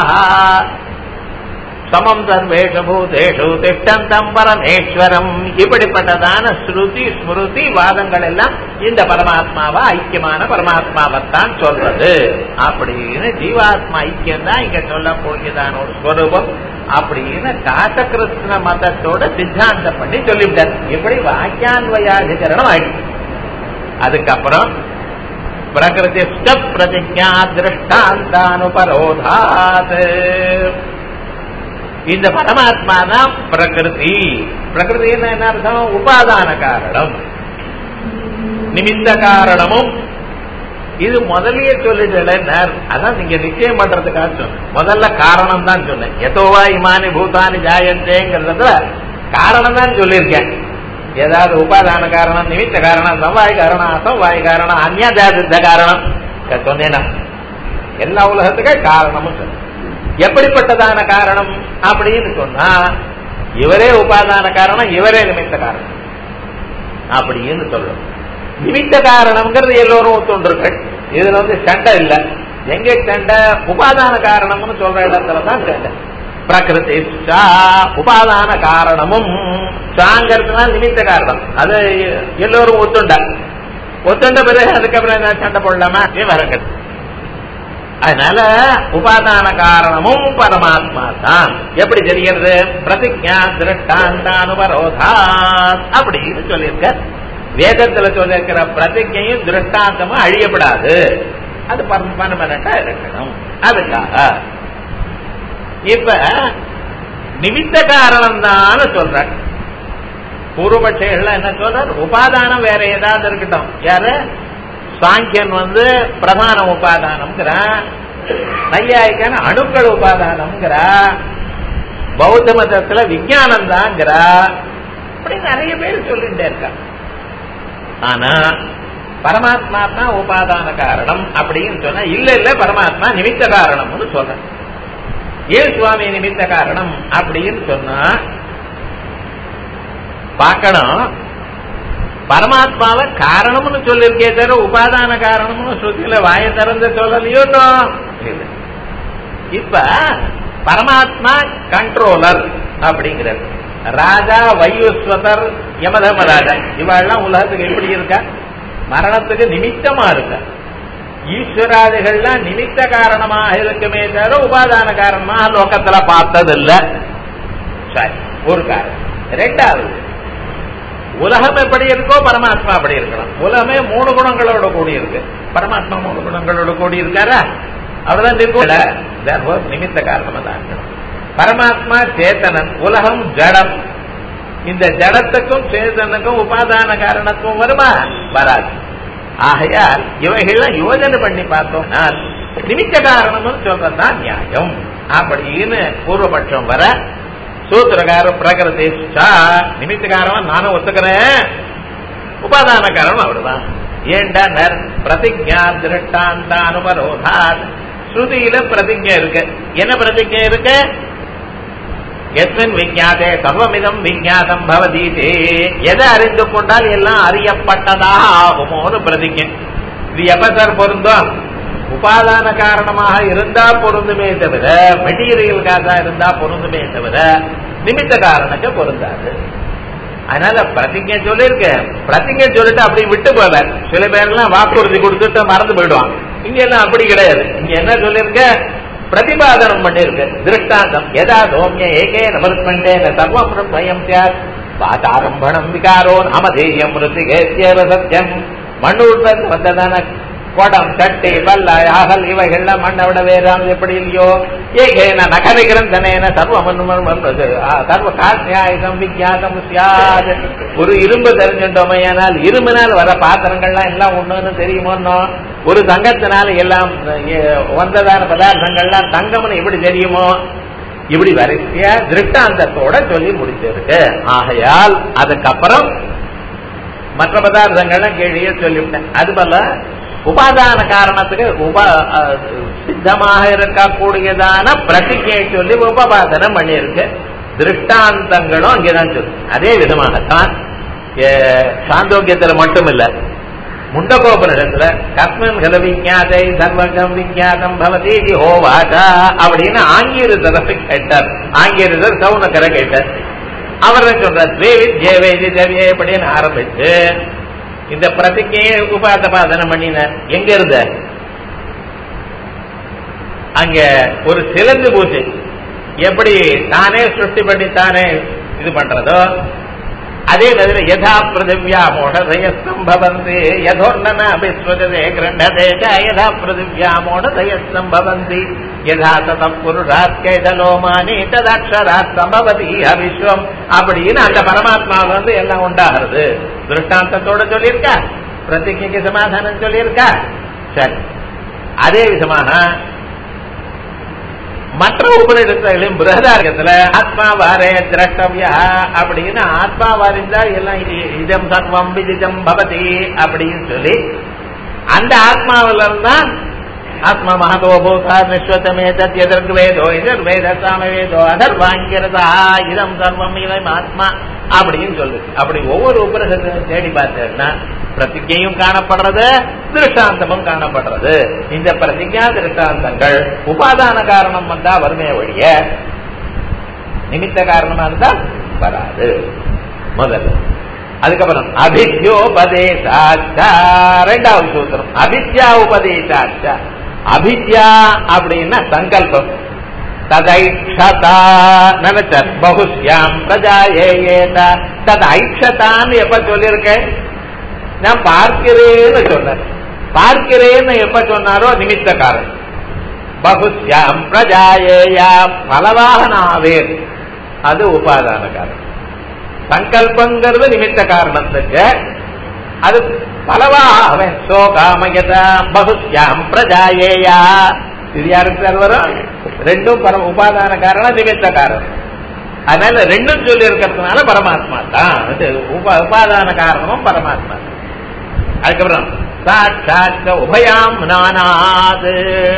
சமம் சர்வேஷு பூதேஷு திஷ்டந்தம் பரமேஸ்வரம் இப்படிப்பட்டதான ஸ்ருதி ஸ்மிருதி வாதங்கள் எல்லாம் இந்த பரமாத்மாவா ஐக்கியமான பரமாத்மாவைத்தான் சொல்றது அப்படின்னு ஜீவாத்மா ஐக்கியம் தான் இங்க சொல்ல போகிறதான ஒரு ஸ்வரூபம் அப்படின்னு காசகிருஷ்ண மதத்தோட சித்தாந்தம் பண்ணி சொல்லிவிட்டார் இப்படி வாக்கியான்வயாதிகரணம் ஆயிடுச்சு அதுக்கப்புறம் பிரகிருதி பிரதிஜா திருஷ்டாந்தானுபரோதாத் இந்த பரமாத்மா தான் பிரகிருதி பிரகிருதின்னு என்ன அர்த்தம் உபாதான காரணம் நிமித்த காரணமும் இது முதல்லயே சொல்லிட்டேன் அதான் நீங்க நிச்சயம் பண்றதுக்காக சொன்னேன் முதல்ல காரணம் தான் சொன்னேன் எதோவா இமானி பூதானி ஜாயந்தேங்கிறதுல காரணம் தான் சொல்லியிருக்கேன் ஏதாவது உபாதான காரணம் நிமித்த காரணம் சவாய் காரணம் அசவாய் காரணம் அந்நியாத காரணம் சொன்னேனா எல்லா உலகத்துக்கும் காரணமும் சொன்னேன் எப்படிப்பட்டதான காரணம் அப்படின்னு சொன்னா இவரே உபாதான காரணம் இவரே நிமித்த காரணம் அப்படின்னு சொல்லணும் நிமித்த காரணம்ங்கிறது எல்லோரும் ஒத்துண்டிருக்கள் இதுல வந்து சண்டை இல்ல எங்க சண்டை உபாதான காரணம்னு சொல்ற இடத்துல தான் சண்டை பிரகிருதி உபாதான காரணமும் சாங்கிறதுனால நிமித்த காரணம் அது எல்லோரும் ஒத்துண்ட ஒத்துண்ட பிறகு அதுக்கப்புறம் என்ன சண்டை போடலாமா வரங்கள் அதனால உபாதான காரணமும் பரமாத்மா தான் எப்படி தெரிகிறது பிரதிஜா திருஷ்டாந்தானுபரோதா அப்படின்னு சொல்லியிருக்க வேதத்துல சொல்லிருக்கிற பிரதிஜையும் திருஷ்டாந்தமும் அழியப்படாது அது பர்மனண்டா இருக்கணும் அதுக்காக இப்ப நிமித்த காரணம் தான் சொல்ற பூர்வபட்சங்கள்ல என்ன சொல்றார் உபாதானம் வேற ஏதாவது இருக்கட்டும் யாரு சாங்கியன் வந்து பிரதான உபாதானம்ங்கிறான் நையாயிக்கான அணுக்கள் உபாதானம்ங்கிறா பௌத்த மதத்துல விஜயானம் தான்ங்கிறா அப்படி நிறைய பேர் சொல்லிட்டே இருக்கா ஆனா பரமாத்மா தான் உபாதான காரணம் அப்படின்னு சொன்னா இல்ல இல்ல பரமாத்மா நிமித்த காரணம்னு சொல்ற ஏன் சுவாமி நிமித்த காரணம் அப்படின்னு சொன்னா பார்க்கணும் பரமாத்மாவை காரணம்னு சொல்லிருக்கே தவிர உபாதான காரணம்னு ஸ்ருதியில வாய திறந்து சொல்லலையோ இப்ப பரமாத்மா கண்ட்ரோலர் அப்படிங்கிறது ராஜா வையுஸ்வதர் யமதர்மராஜா இவாள்லாம் உலகத்துக்கு எப்படி இருக்கா மரணத்துக்கு நிமித்தமா இருக்கா ஈஸ்வராதிகள்லாம் நிமித்த காரணமாக இருக்குமே தவிர உபாதான காரணமாக லோகத்துல பார்த்ததில்ல சரி ஒரு காரணம் ரெண்டாவது உலகம் எப்படி இருக்கோ பரமாத்மா அப்படி இருக்கணும் உலகமே மூணு குணங்களோட கூடி இருக்கு பரமாத்மா மூணு குணங்களோட கூடி இருக்காரா அவர்தான் இருக்கும் நிமித்த காரணமா தான் இருக்கணும் பரமாத்மா சேத்தனன் உலகம் ஜடம் இந்த ஜடத்துக்கும் சேதனுக்கும் உபாதான காரணத்துவம் வருமா வராது ஆகையால் இவைகள்லாம் யோஜனை பண்ணி பார்த்தோம்னா நிமித்த காரணம்னு சொல்றதுதான் நியாயம் அப்படின்னு பூர்வபட்சம் வர சூத்திரகார பிரகிருதி நிமித்த காரணம் நானும் ஒத்துக்கிறேன் உபாதான காரணம் அவருதான் ஏண்டா நர் பிரதிஜா திருஷ்டாந்த அனுபரோதாத் ஸ்ருதியில பிரதிஜை இருக்கு என்ன பிரதிஜை இருக்கு எஸ்மின் விஞ்ஞாதே சர்வமிதம் விஞ்ஞாதம் பவதீதே எதை அறிந்து கொண்டால் எல்லாம் அறியப்பட்டதாக ஆகுமோன்னு பிரதிஜை இது எப்ப சார் பொருந்தும் உபாதான காரணமாக இருந்தா பொருந்துமே தவிர மெட்டீரியல் காசா இருந்தா பொருந்துமே தவிர நிமித்த காரணத்தை பொருந்தாது அதனால பிரதிஜை சொல்லியிருக்கேன் பிரதிஜை சொல்லிட்டு அப்படி விட்டு போல சில பேர்லாம் வாக்குறுதி கொடுத்துட்டு மறந்து போயிடுவாங்க இங்க எல்லாம் அப்படி கிடையாது இங்க என்ன சொல்லியிருக்க பிரதிபாதனம் பண்ணிருக்கு திருஷ்டாந்தம் எதா சோமிய ஏகே நமர்ப்பண்டே சர்வம் பயம் சாத் வாதாரம்பணம் விகாரோ நாமதேயம் ருத்திகேசியவ சத்தியம் மண்ணூர் வந்ததான குடம் சட்டி பல்ல அகல் இவைகள்லாம் மண்ணை விட வேறானது எப்படி இல்லையோ ஏகேன நகர கிரந்தனேன சர்வமன் சர்வ காசியாயுதம் விஜாதம் சியாது ஒரு இரும்பு தெரிஞ்சுட்டோமையானால் இரும்பினால் வர பாத்திரங்கள்லாம் எல்லாம் ஒண்ணுன்னு தெரியுமோன்னோ ஒரு தங்கத்தினால எல்லாம் வந்ததான பதார்த்தங்கள்லாம் தங்கம்னு எப்படி தெரியுமோ இப்படி வரிசையா திருஷ்டாந்தத்தோட சொல்லி முடிச்சிருக்கு ஆகையால் அதுக்கப்புறம் மற்ற பதார்த்தங்கள்லாம் கீழே சொல்லிவிட்டேன் அது போல உபாதான காரணத்துக்கு உப சித்தமாக இருக்கக்கூடியதான பிரதிஜையை சொல்லி உபபாதனம் பண்ணியிருக்கு திருஷ்டாந்தங்களும் அங்கேதான் சொல்லு அதே விதமாகத்தான் சாந்தோக்கியத்துல மட்டும் இல்ல முண்டகோபனிடத்துல கஸ்மன் கல விஞ்ஞாதை சர்வகம் விஞ்ஞாதம் பவதி ஹோவாதா அப்படின்னு ஆங்கிருதரசு கேட்டார் ஆங்கிருதர் சவுனக்கரை கேட்டார் அவர் சொல்றார் ஸ்ரீ வித்யே வேதி தேவியே அப்படின்னு ஆரம்பிச்சு இந்த பிரதிக்கையை உபாதபாதனம் பண்ணினார் எங்க இருந்த அங்க ஒரு சிலந்து பூச்சி எப்படி தானே சிருஷ்டி பண்ணி தானே இது பண்றதோ அதே மாதிரி யதா பிருதிவ்யா மோடதயஸ்தம் பவந்தி யதோர்ணன அபிஸ்வஜதே கிரண்டதே ச யதா பிருதிவ்யா மோடதயஸ்தம் பவந்தி யதா ததம் புருஷாத் கைதலோமானி ததக்ஷராத் சம்பவதி அவிஸ்வம் அப்படின்னு அந்த பரமாத்மாவில் வந்து எல்லாம் உண்டாகிறது திருஷ்டாந்தத்தோட சொல்லியிருக்கா பிரதிஜைக்கு சமாதானம் சொல்லியிருக்கா சரி அதே விதமாக மற்ற உபநிடத்திலும் பிரகதாரகத்துல ஆத்மா வாரே திரஷ்டவியா அப்படின்னு ஆத்மா வாரிந்தா எல்லாம் இ- இதம் சர்வம் விதிதம் பவதி அப்படின்னு சொல்லி அந்த ஆத்மாவில இருந்தா ஆத்மா மகதோ பூதா நிஸ்வத்தமே தத் எதற்கு வேதோ இதர் வேத சாம வேதோ அதர்வாங்கிறதா இதம் சர்வம் இவன் ஆத்மா அப்படின்னு சொல்லு அப்படி ஒவ்வொரு உபநிஷத்தையும் தேடி பார்த்தேன்னா பிரதிஜையும் காணப்படுறது திருஷ்டாந்தமும் காணப்படுறது இந்த பிரதிஜா திருஷ்டாந்தங்கள் உபாதான காரணம் வந்தா வருமே ஒழிய நிமித்த காரணமா இருந்தா வராது முதல்ல அதுக்கப்புறம் அபித்யோபதேசாச்சா ரெண்டாவது சூத்திரம் அபித்யா உபதேசாச்சா அபித்யா அப்படின்னா சங்கல்பம் ததைக்ஷதா நினைச்சார் பகுஷ்யாம் பிரஜா ஏத தத் ஐக்ஷதான்னு எப்ப சொல்லியிருக்கேன் நான் பார்க்கிறேன்னு சொன்னார் பார்க்கிறேன்னு எப்ப சொன்னாரோ நிமித்த காரணம் பகுஷ்யாம் பிரஜாயேயா பலவாக நான் ஆவேன் அது உபாதான காரணம் சங்கல்பங்கிறது நிமித்த காரணத்துக்கு அது பலவாக அவன் சோகாமயதா பகுஷ்யாம் பிரஜாயேயா இது யாருக்கு சார் வரும் ரெண்டும் பர உபாதான காரணம் நிமித்த காரணம் அதனால ரெண்டும் சொல்லி இருக்கிறதுனால பரமாத்மா தான் இது உப- உபாதான காரணமும் பரமாத்மா தான். அதுக்கப்புறம் சாட்சாத் உபயாம் நானாது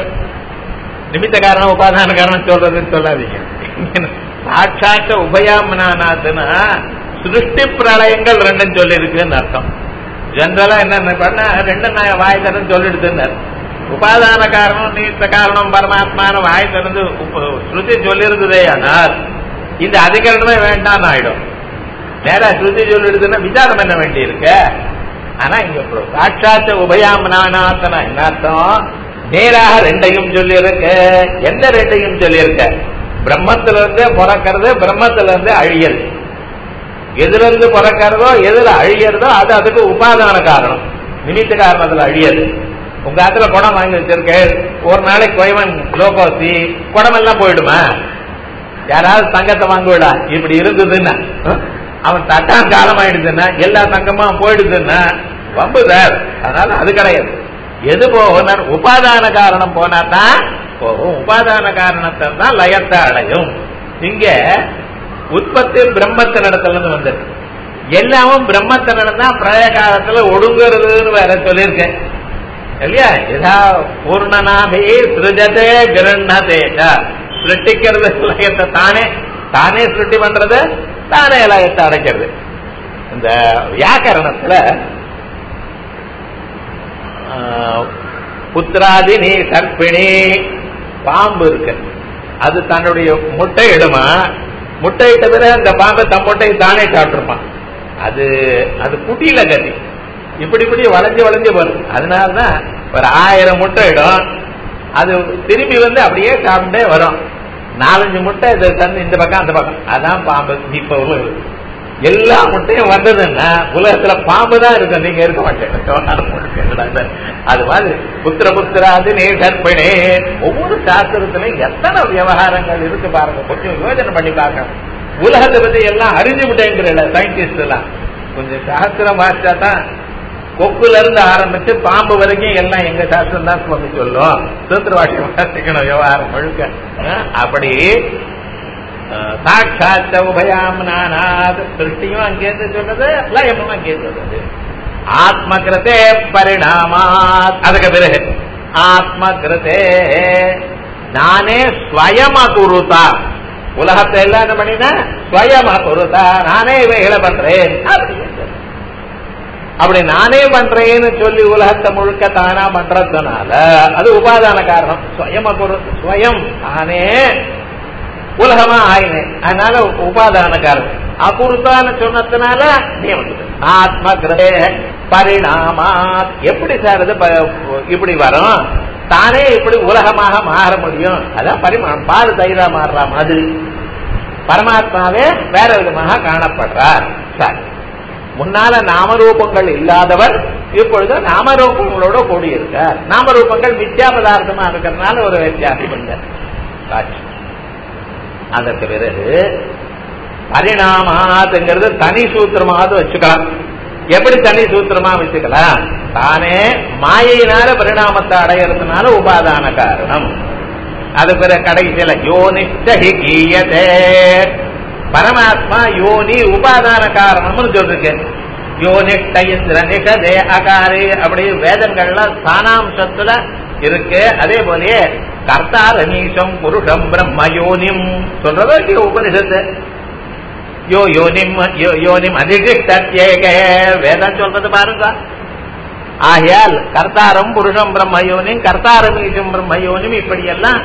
நிமித்த காரணம் உபாதான காரணம் சொல்றதுன்னு சொல்லாதீங்க சாட்சாத்த உபயாம் நானாதுன்னா சிருஷ்டி பிரளயங்கள் ரெண்டும் சொல்லி இருக்குன்னு அர்த்தம் ஜென்ரலா என்ன பண்ண ரெண்டு நான் வாய் திறந்து சொல்லிடுதுன்னு உபாதான காரணம் நீத்த காரணம் பரமாத்மான வாய் திறந்து உப்ப- ஸ்ருதி சொல்லிருந்ததே ஆனால் இந்த அதிகரணமே வேண்டாம்னு ஆயிடும் நேரா ஸ்ருதி சொல்லிடுதுன்னா விசாரம் பண்ண வேண்டி இருக்கு ஆனா இங்க இப்போ சாட்சாத்த உபயாம் நானாத்தனா என்ன அர்த்தம் நேராக ரெண்டையும் சொல்லியிருக்கு எந்த ரெண்டையும் சொல்லியிருக்க பிரம்மத்துல இருந்து பிறக்கிறது பிரம்மத்துல இருந்து அழியல் எதுல இருந்து பிறக்கிறதோ எதுல அழியறதோ அது அதுக்கு உபாதான காரணம் நிமித்த காரணத்துல அழியது உங்க ஆத்துல குடம் வாங்கி வச்சிருக்க ஒரு நாளைக்கு கொயவன் லோகோசி குடம் எல்லாம் போயிடுமா யாராவது தங்கத்தை வாங்குவிடா இப்படி இருந்ததுன்னா அஹ், அவன் தட்டான் காலம் ஆயிடுதுன்னா எல்லா தங்கமும் போயிடுதுன்னா வம்பு சார் அதனால அது கிடையாது எது போகணும் உபாதான காரணம் போனா தான் போகும் உபாதான காரணத்தை தான் லயத்தை அடையும் இங்க உற்பத்தி பிரம்மத்தின் இடத்துல இருந்து வந்தது எல்லாமும் பிரம்மத்தின் இடம் தான் பிரளய காலத்துல ஒடுங்குறதுன்னு வேற சொல்லியிருக்கேன் இல்லையா இதா பூர்ணனாபி சிருஜதே கிரண்ணதே சிருஷ்டிக்கிறது லயத்தை தானே தானே சிருஷ்டி பண்றது தானே லயத்தை அடைக்கிறது இந்த வியாக்கரணத்துல ஆஹ், புத்திராதி நீ கற்பிணி பாம்பு இருக்கு அது தன்னுடைய முட்டை இடுமா முட்டை இட்ட பிறகு அந்த பாம்பை தன் முட்டையை தானே சாப்பிட்டுருப்பான் அது அது குட்டியில கதி இப்படி இப்படி வளைஞ்சு வளைஞ்சு வரும் அதனாலதான் ஒரு ஆயிரம் முட்டை இடும் அது திரும்பி வந்து அப்படியே சாப்பிட்டே வரும் நாலஞ்சு முட்டை இது தந்து இந்த பக்கம் அந்த பக்கம் அதான் பாம்பு இப்ப உலகம் எல்லா முட்டையும் வந்ததுன்னா உலகத்துல பாம்பு தான் இருக்கும் நீங்க இருக்க மாட்டேன் அது மாதிரி புத்திர புத்திராது நீ கற்பனே ஒவ்வொரு சாஸ்திரத்திலையும் எத்தனை விவகாரங்கள் இருக்கு பாருங்க கொஞ்சம் யோசனை பண்ணி பார்க்கணும் உலகத்தை பத்தி எல்லாம் அறிஞ்சு விட்டேங்கிற சயின்டிஸ்ட் எல்லாம் கொஞ்சம் சாஸ்திரம் வாசிச்சா தான் கொக்குல இருந்து ஆரம்பிச்சு பாம்பு வரைக்கும் எல்லாம் எங்க சாஸ்திரம் தான் சுவாமி சொல்லும் சூத்திரவாசி வாசிக்கணும் விவகாரம் முழுக்க அஹ், அப்படி அஹ், சாட்சாத்த உபயாம் நானாத் சிருஷ்டியும் அங்கேருந்து சொல்றது லயமும் அங்கேருந்து சொல்றது ஆத்ம கிருத்தே பரிணாமாத் அதுக்கு பிறகு ஆத்ம கிருத்தே நானே ஸ்வயம் அகுருதா உலகத்தை எல்லாம் என்ன பண்ணினா ஸ்வயம் அகுருதா நானே இவைகளை பண்றேன் அப்படின்னு சொல்றது. அப்படி நானே பண்றேன்னு சொல்லி உலகத்தை முழுக்க தானா பண்றதுனால அது உபாதான காரணம் ஸ்வயம் அகுரு ஸ்வயம் தானே உலகமா ஆயினேன் அதனால உபாதான காரணம் அபூர்த்தான்னு சொன்னதுனால நியமனம் ஆத்ம கிரே பரிணாமாத் எப்படி சார் இது ப- இப்படி வரும் தானே இப்படி உலகமாக மாற முடியும் அதான் பரிமாணம் பால் தயிரா மாறுற மாதிரி பரமாத்மாவே வேற விதமாக காணப்படுறார் சரி முன்னால நாமரூபங்கள் இல்லாதவர் இப்பொழுது நாமரூபங்களோட கூடியிருக்கார் நாமரூபங்கள் மித்யா பதார்த்தமா இருக்கிறதுனால ஒரு வித்தியாசம் இல்லை காட்சி அதற்கு பிறகு பரிணாமாத்துங்கிறது தனி சூத்திரமாவது வச்சுக்கலாம் எப்படி தனி சூத்திரமா வச்சுக்கலாம் தானே மாயையினால பரிணாமத்தை அடையறதுனால உபாதான காரணம் அது பிறகு கடைசியில யோனிஷ்டஹி கீயதே பரமாத்மா யோனி உபாதான காரணம்னு சொல்லிருக்கு யோனிஷ்ட இந்திர நிஷதே அகாரே அப்படி வேதங்கள்ல ஸ்தானாம்சத்துல இருக்கு அதே போலயே கர்த்தாரமீஷம் புருஷம் பிரம்ம யோனிம் சொல்றதோ இல்லையோ உபனிஷத்து யோ யோனிம் யோ யோனிம் அதிஷ்டேக வேதம் சொல்றது பாருங்க ஆகையால் கர்த்தாரம் புருஷம் பிரம்ம யோனிம் கர்த்தாரமீஷம் பிரம்ம யோனிம் இப்படியெல்லாம்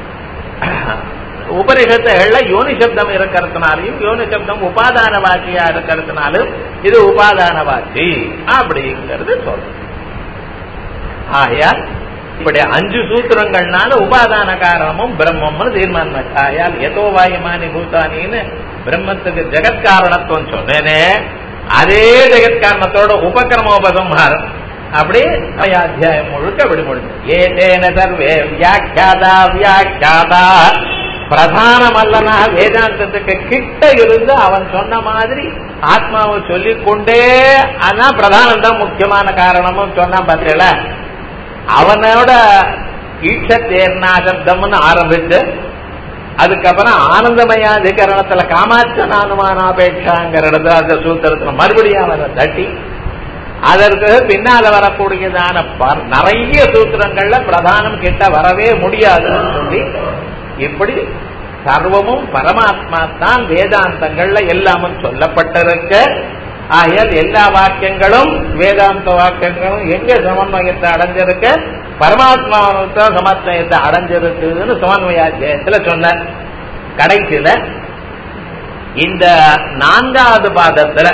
உபனிஷத்துகள்ல யோனி சப்தம் இருக்கிறதுனாலையும் யோனி சப்தம் உபாதான வாக்கியா இருக்கிறதுனாலும் இது உபாதான வாக்கி அப்படிங்கிறது சொல்றது ஆகையால் இப்படி அஞ்சு சூத்திரங்கள்னால உபாதான காரணமும் பிரம்மம்னு தீர்மானம் ஆயால் எதோ வாயுமானி பூதானின்னு பிரம்மத்துக்கு ஜெகத்காரணத்துவம் சொன்னேனே அதே ஜெகத்காரணத்தோட உபக்கிரமோபசம்ஹாரம் அப்படி அத்தியாயம் முழுக்க விடுமுழுது ஏதேன சர்வே வியாக்கியாதா வியாக்கியாதா பிரதானமல்லனா வேதாந்தத்துக்கு கிட்ட இருந்து அவன் சொன்ன மாதிரி ஆத்மாவை சொல்லிக் கொண்டே அதான் பிரதானம் தான் முக்கியமான காரணமும் சொன்னா பார்த்தீங்களா அவனோட ஈட்சத்தேர்னா சப்தம்னு ஆரம்பிச்சு அதுக்கப்புறம் ஆனந்தமயாதிகரணத்துல காமாட்ச அனுமானாபேட்சாங்கிற இடத்துல அந்த சூத்திரத்துல மறுபடியும் அவரை தட்டி அதற்கு பின்னால வரக்கூடியதான நிறைய சூத்திரங்கள்ல பிரதானம் கிட்ட வரவே முடியாதுன்னு சொல்லி இப்படி சர்வமும் பரமாத்மா தான் வேதாந்தங்கள்ல எல்லாமும் சொல்லப்பட்டிருக்க ஆகையால் எல்லா வாக்கியங்களும் வேதாந்த வாக்கியங்களும் எங்க சமன்வயத்தை அடைஞ்சிருக்க பரமாத்மாவத்தை சமன்வயத்தை அடைஞ்சிருக்குன்னு சமன்வயாத்தியத்துல சொன்ன கடைசியில இந்த நான்காவது பாதத்துல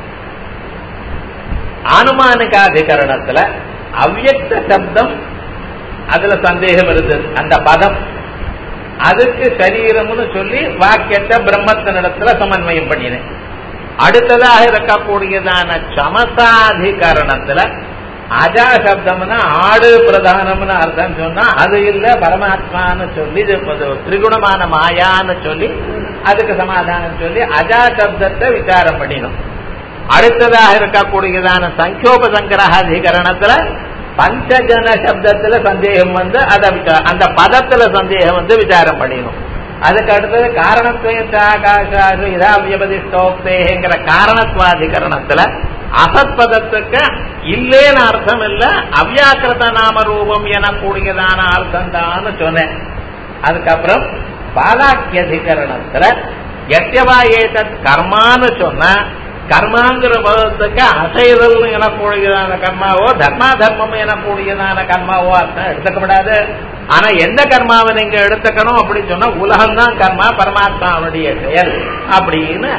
ஆனுமானிகாதிகரணத்துல அவ்யக்த சப்தம் அதுல சந்தேகம் இருந்தது அந்த பதம் அதுக்கு சரீரம்னு சொல்லி வாக்கியத்தை பிரம்மத்தினிடத்துல சமன்வயம் பண்ணினேன் அடுத்ததாக இருக்கக்கூடியதான சமசாதிகரணத்துல அஜா சப்தம்னா ஆடு பிரதானம்னு அர்த்தம் சொன்னா அது இல்ல பரமாத்மான்னு சொல்லி திரிகுணமான மாயான்னு சொல்லி அதுக்கு சமாதானம் சொல்லி அஜா சப்தத்தை விசாரம் பண்ணினோம் அடுத்ததாக இருக்கக்கூடியதான சங்கோபசங்கிரகாதிகரணத்துல பஞ்சஜன சப்தத்துல சந்தேகம் வந்து அதை அந்த பதத்துல சந்தேகம் வந்து விசாரம் பண்ணினோம் அதுக்கு அடுத்தது காரணத்துவத்தாகாஷாசு இதாவியபதிஷ்டோக்தேங்கிற காரணத்துவாதிகரணத்துல அசத்பதத்துக்கு இல்லேன்னு அர்த்தம் இல்ல அவ்யாக்கிருத நாம ரூபம் எனக்கூடியதான அர்த்தம் தான் சொன்னேன் அதுக்கப்புறம் பாலாக்கியதிகரணத்துல எத்தியவா ஏதத் கர்மான்னு சொன்ன கர்மாங்கிற பதத்துக்கு அசைதல் எனக்கூடியதான கர்மாவோ தர்மா தர்மம் எனக்கூடியதான கர்மாவோ அர்த்தம் எடுத்துக்கப்படாது ஆனா எந்த கர்மாவை நீங்க எடுத்துக்கணும் அப்படின்னு சொன்னா உலகம்தான் கர்மா பரமாத்மாவுடைய செயல் அப்படின்னு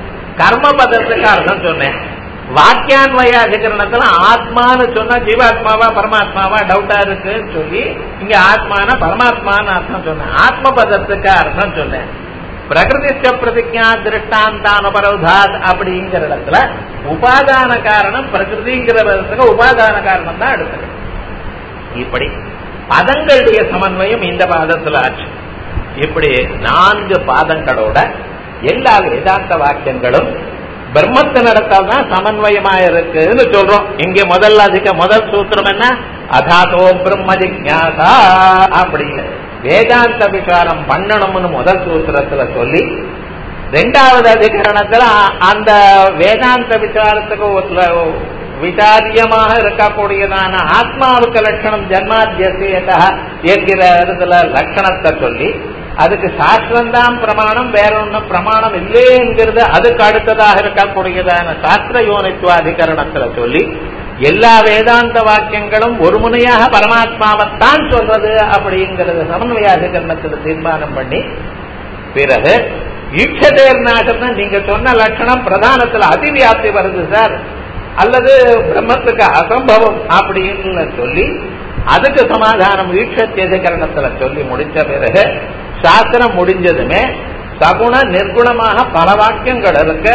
கர்ம பதத்துக்கு அர்த்தம் சொன்னேன் வாக்கியான்வய அதிகரணத்துல ஆத்மான்னு சொன்னா ஜீவாத்மாவா பரமாத்மாவா டவுட்டா இருக்குன்னு சொல்லி இங்க ஆத்மான பரமாத்மான்னு அர்த்தம் சொன்னேன் ஆத்ம பதத்துக்கு அர்த்தம் சொன்னேன் பிரகிருதிஷ்ட பிரதிஜா திருஷ்டாந்தானுபரவுதாத் அப்படிங்கிற இடத்துல உபாதான காரணம் பிரகிருதிங்கிற பதத்துக்கு உபாதான காரணம் தான் எடுத்துக்கணும் இப்படி பதங்களுடைய சமன்வயம் இந்த பாதத்துல ஆச்சு இப்படி நான்கு பாதங்களோட எல்லா வேதாந்த வாக்கியங்களும் பிரம்மத்தினிடத்தால் தான் சமன்வயமா இருக்குன்னு சொல்றோம் இங்க முதல்ல அதிக முதல் சூத்திரம் என்ன அதாதோ பிரம்ம ஜிக்யாசா அப்படின்னு வேதாந்த விசாரம் பண்ணணும்னு முதல் சூத்திரத்துல சொல்லி ரெண்டாவது அதிகரணத்துல அந்த வேதாந்த விசாரத்துக்கு விசாரியமாக இருக்கக்கூடியதான ஆத்மாவுக்கு லட்சணம் ஜன்மாத்தியசேதா என்கிற இடத்துல லட்சணத்தை சொல்லி அதுக்கு சாஸ்திரம் தான் பிரமாணம் வேற ஒன்றும் பிரமாணம் இல்லைங்கிறது அதுக்கு அடுத்ததாக இருக்கக்கூடியதான சாஸ்திர யோனித்துவாதிகரணத்துல சொல்லி எல்லா வேதாந்த வாக்கியங்களும் ஒரு முனையாக பரமாத்மாவைத்தான் சொல்றது அப்படிங்கறத சமன்வயாதிகரணத்தில் தீர்மானம் பண்ணி பிறகு ஈட்சதேர்நாசம்னா நீங்க சொன்ன லட்சணம் பிரதானத்துல அதிவியாப்தி வருது சார் அல்லது பிரம்மத்துக்கு அசம்பவம் அப்படின்னு சொல்லி அதுக்கு சமாதானம் ஈட்சத்தியதிகரணத்துல சொல்லி முடிச்ச பிறகு சாஸ்திரம் முடிஞ்சதுமே சகுண நிர்குணமாக பல வாக்கியங்கள் இருக்கு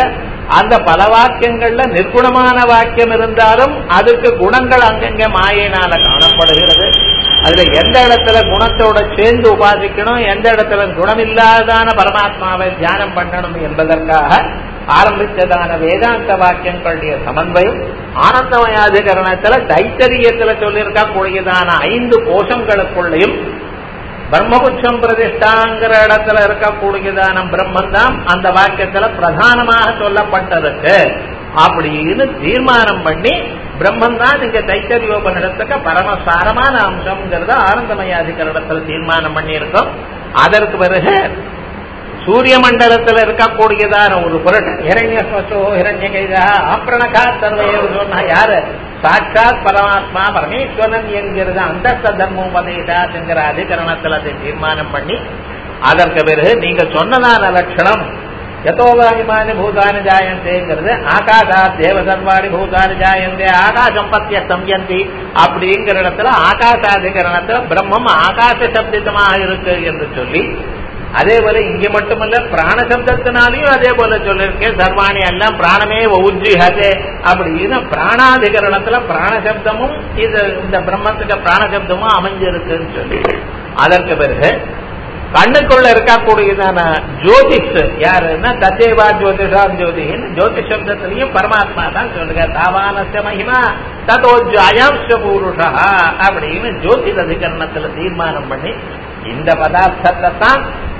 அந்த பல வாக்கியங்கள்ல நிர்குணமான வாக்கியம் இருந்தாலும் அதுக்கு குணங்கள் அங்கங்க மாயினால காணப்படுகிறது அதுல எந்த இடத்துல குணத்தோட சேர்ந்து உபாசிக்கணும் எந்த இடத்துல குணமில்லாதான பரமாத்மாவை தியானம் பண்ணணும் என்பதற்காக ஆரம்பித்ததான வேதாந்த வாக்கியங்களுடைய சமன்வயம் ஆனந்தமயாதிகரணத்துல தைத்தரியத்துல சொல்லியிருக்க கூடியதான ஐந்து கோஷங்களுக்குள்ளேயும் பிரம்மபுட்சம் பிரதிஷ்டாங்கிற இடத்துல இருக்கக்கூடியதான பிரம்மன் தான் அந்த வாக்கியத்துல பிரதானமாக சொல்லப்பட்டிருக்கு அப்படின்னு தீர்மானம் பண்ணி பிரம்மன் தான் இங்க தைத்தரியோபனிடத்துக்கு பரமசாரமான அம்சம்ங்கிறத ஆனந்தமயாதிகரணத்துல தீர்மானம் பண்ணியிருக்கோம் அதற்கு பிறகு சூரிய மண்டலத்தில் இருக்கக்கூடியதான ஒரு பொருள் ஹிரண்யஸ்வசோ ஹிரண்யகைதா ஆப்ரணகா சர்வையர் சொன்னா யாரு சாட்சாத் பரமாத்மா பரமேஸ்வரன் என்கிறது அந்த தர்மம் வதைதாங்கிற அதிகரணத்தில் அதை தீர்மானம் பண்ணி அதற்கு பிறகு நீங்க சொன்னதான லட்சணம் யதோவாயுமானி பூதானி ஜாயந்தேங்கிறது ஆகாதா தேவ சர்வாணி பூதானி ஜாயந்தே ஆகாசம் பத்திய சம்யந்தி அப்படிங்கிற இடத்துல ஆகாசாதிகரணத்துல பிரம்மம் ஆகாச சப்திதமாக இருக்கு என்று சொல்லி அதே போல இங்க மட்டுமல்ல பிராண சப்தத்தினாலையும் அதே போல சொல்லிருக்கேன் சர்வாணி எல்லாம் பிராணமே உஜ்ஜிஹதே அப்படின்னு பிராணாதிகரணத்துல பிராண சப்தமும் இது இந்த பிரம்மத்துக்கு பிராண சப்தமும் அமைஞ்சிருக்குன்னு சொல்லி அதற்கு பிறகு கண்ணுக்குள்ள இருக்கக்கூடியதான ஜோதிஷ் யாருன்னா தத்தேவா ஜோதிஷா ஜோதின்னு ஜோதிஷ் சப்தத்திலையும் பரமாத்மா தான் சொல்லுங்க தாவானச மகிமா ததோஜாயாம்ச பூருஷா அப்படின்னு ஜோதிஷ அதிகரணத்துல தீர்மானம் பண்ணி இந்த பதார்த்தத்தை தான்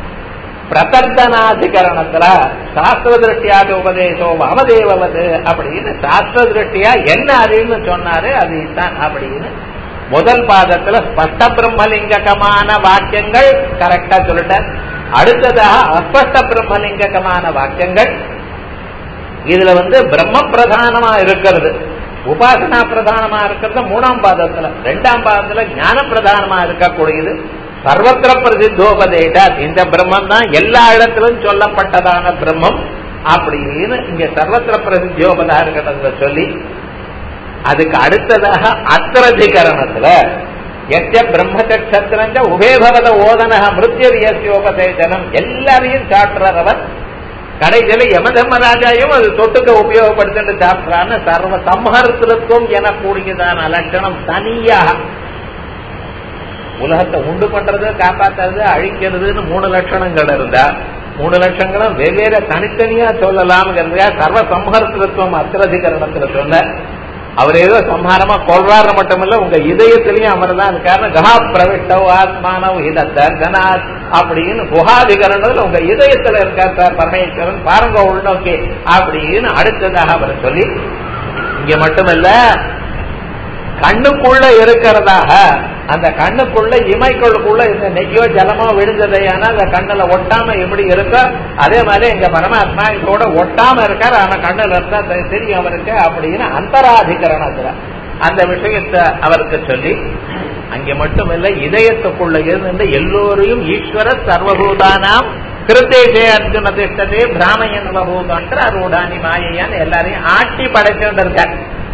பிரகர்தனாதிகரணத்துல சாஸ்திர திருஷ்டியாக உபதேசோ அவதேவது அப்படின்னு சாஸ்திர திருஷ்டியா என்ன அதுன்னு சொன்னாரு அது தான் அப்படின்னு முதல் பாதத்துல ஸ்பஷ்ட பிரம்மலிங்ககமான வாக்கியங்கள் கரெக்டா சொல்லிட்டேன் அடுத்ததாக அஸ்பஷ்ட பிரம்மலிங்ககமான வாக்கியங்கள் இதுல வந்து பிரம்ம பிரதானமா இருக்கிறது உபாசனா பிரதானமா இருக்கிறது மூணாம் பாதத்துல ரெண்டாம் பாதத்துல ஞான பிரதானமா இருக்கக்கூடியது சர்வத்திர பிரசித்தோபதேசா இந்த பிரம்மம் தான் எல்லா இடத்திலும் சொல்லப்பட்டதான பிரம்மம் அப்படின்னு இங்க சர்வத்திர பிரசித்தோபதா இருக்கிறத சொல்லி அதுக்கு அடுத்ததாக அத்திரதிகரணத்துல எத்த பிரம்மச்சத்திரஞ்ச உபேபவத ஓதனக மிருத்யரியசியோபதேசனம் எல்லாரையும் சாட்டுறவர் கடைசியில யமதர்மராஜாயும் அது தொட்டுக்க உபயோகப்படுத்திட்டு சாப்பிட்றான்னு சர்வ சம்ஹர்த்திருத்துவம் எனக்கூடியதான லட்சணம் தனியாக உலகத்தை உண்டு பண்றது காப்பாத்துறது அழிக்கிறதுன்னு மூணு லட்சணங்கள் இருந்தா மூணு லட்சங்களும் வெவ்வேறு தனித்தனியா சொல்லலாம்ங்கிறதுக்கா சர்வ சம்ஹர்த்திருத்துவம் அத்திரதிகரணத்துல சொன்ன அவர் ஏதோ சம்ஹாரமா கொள்றாரு மட்டுமல்ல உங்க இதயத்திலையும் அவர் தான் இருக்காரு கஹா பிரவிஷ்டவ் ஆத்மானவ் ஹிதத்த கனாத் அப்படின்னு குஹாதிகரணத்துல உங்க இதயத்துல இருக்கார் சார் பரமேஸ்வரன் பாருங்க உள்நோக்கி அப்படின்னு அடுத்ததாக அவர் சொல்லி இங்க மட்டுமல்ல கண்ணுக்குள்ள இருக்கிறதாக அந்த கண்ணுக்குள்ள இமைக்குள்ளுக்குள்ள இந்த நெய்யோ ஜலமோ விழுந்ததையான அந்த கண்ணுல ஒட்டாம எப்படி இருக்கோ அதே மாதிரி எங்க பரமாத்மா இதோட ஒட்டாம இருக்கார் ஆனா கண்ணுல இருந்தா தெரியும் அவருக்கு அப்படின்னு அந்தராதிகரணத்துல அந்த விஷயத்தை அவருக்கு சொல்லி அங்க மட்டும் இல்ல இதயத்துக்குள்ள இருந்து எல்லோரையும் ஈஸ்வர சர்வபூதானாம் கிருத்தேசே அர்ஜுன திட்டதே பிராமயன் பூதான்ற அருடானி மாயையான்னு எல்லாரையும் ஆட்டி படைச்சுட்டு இருக்கார்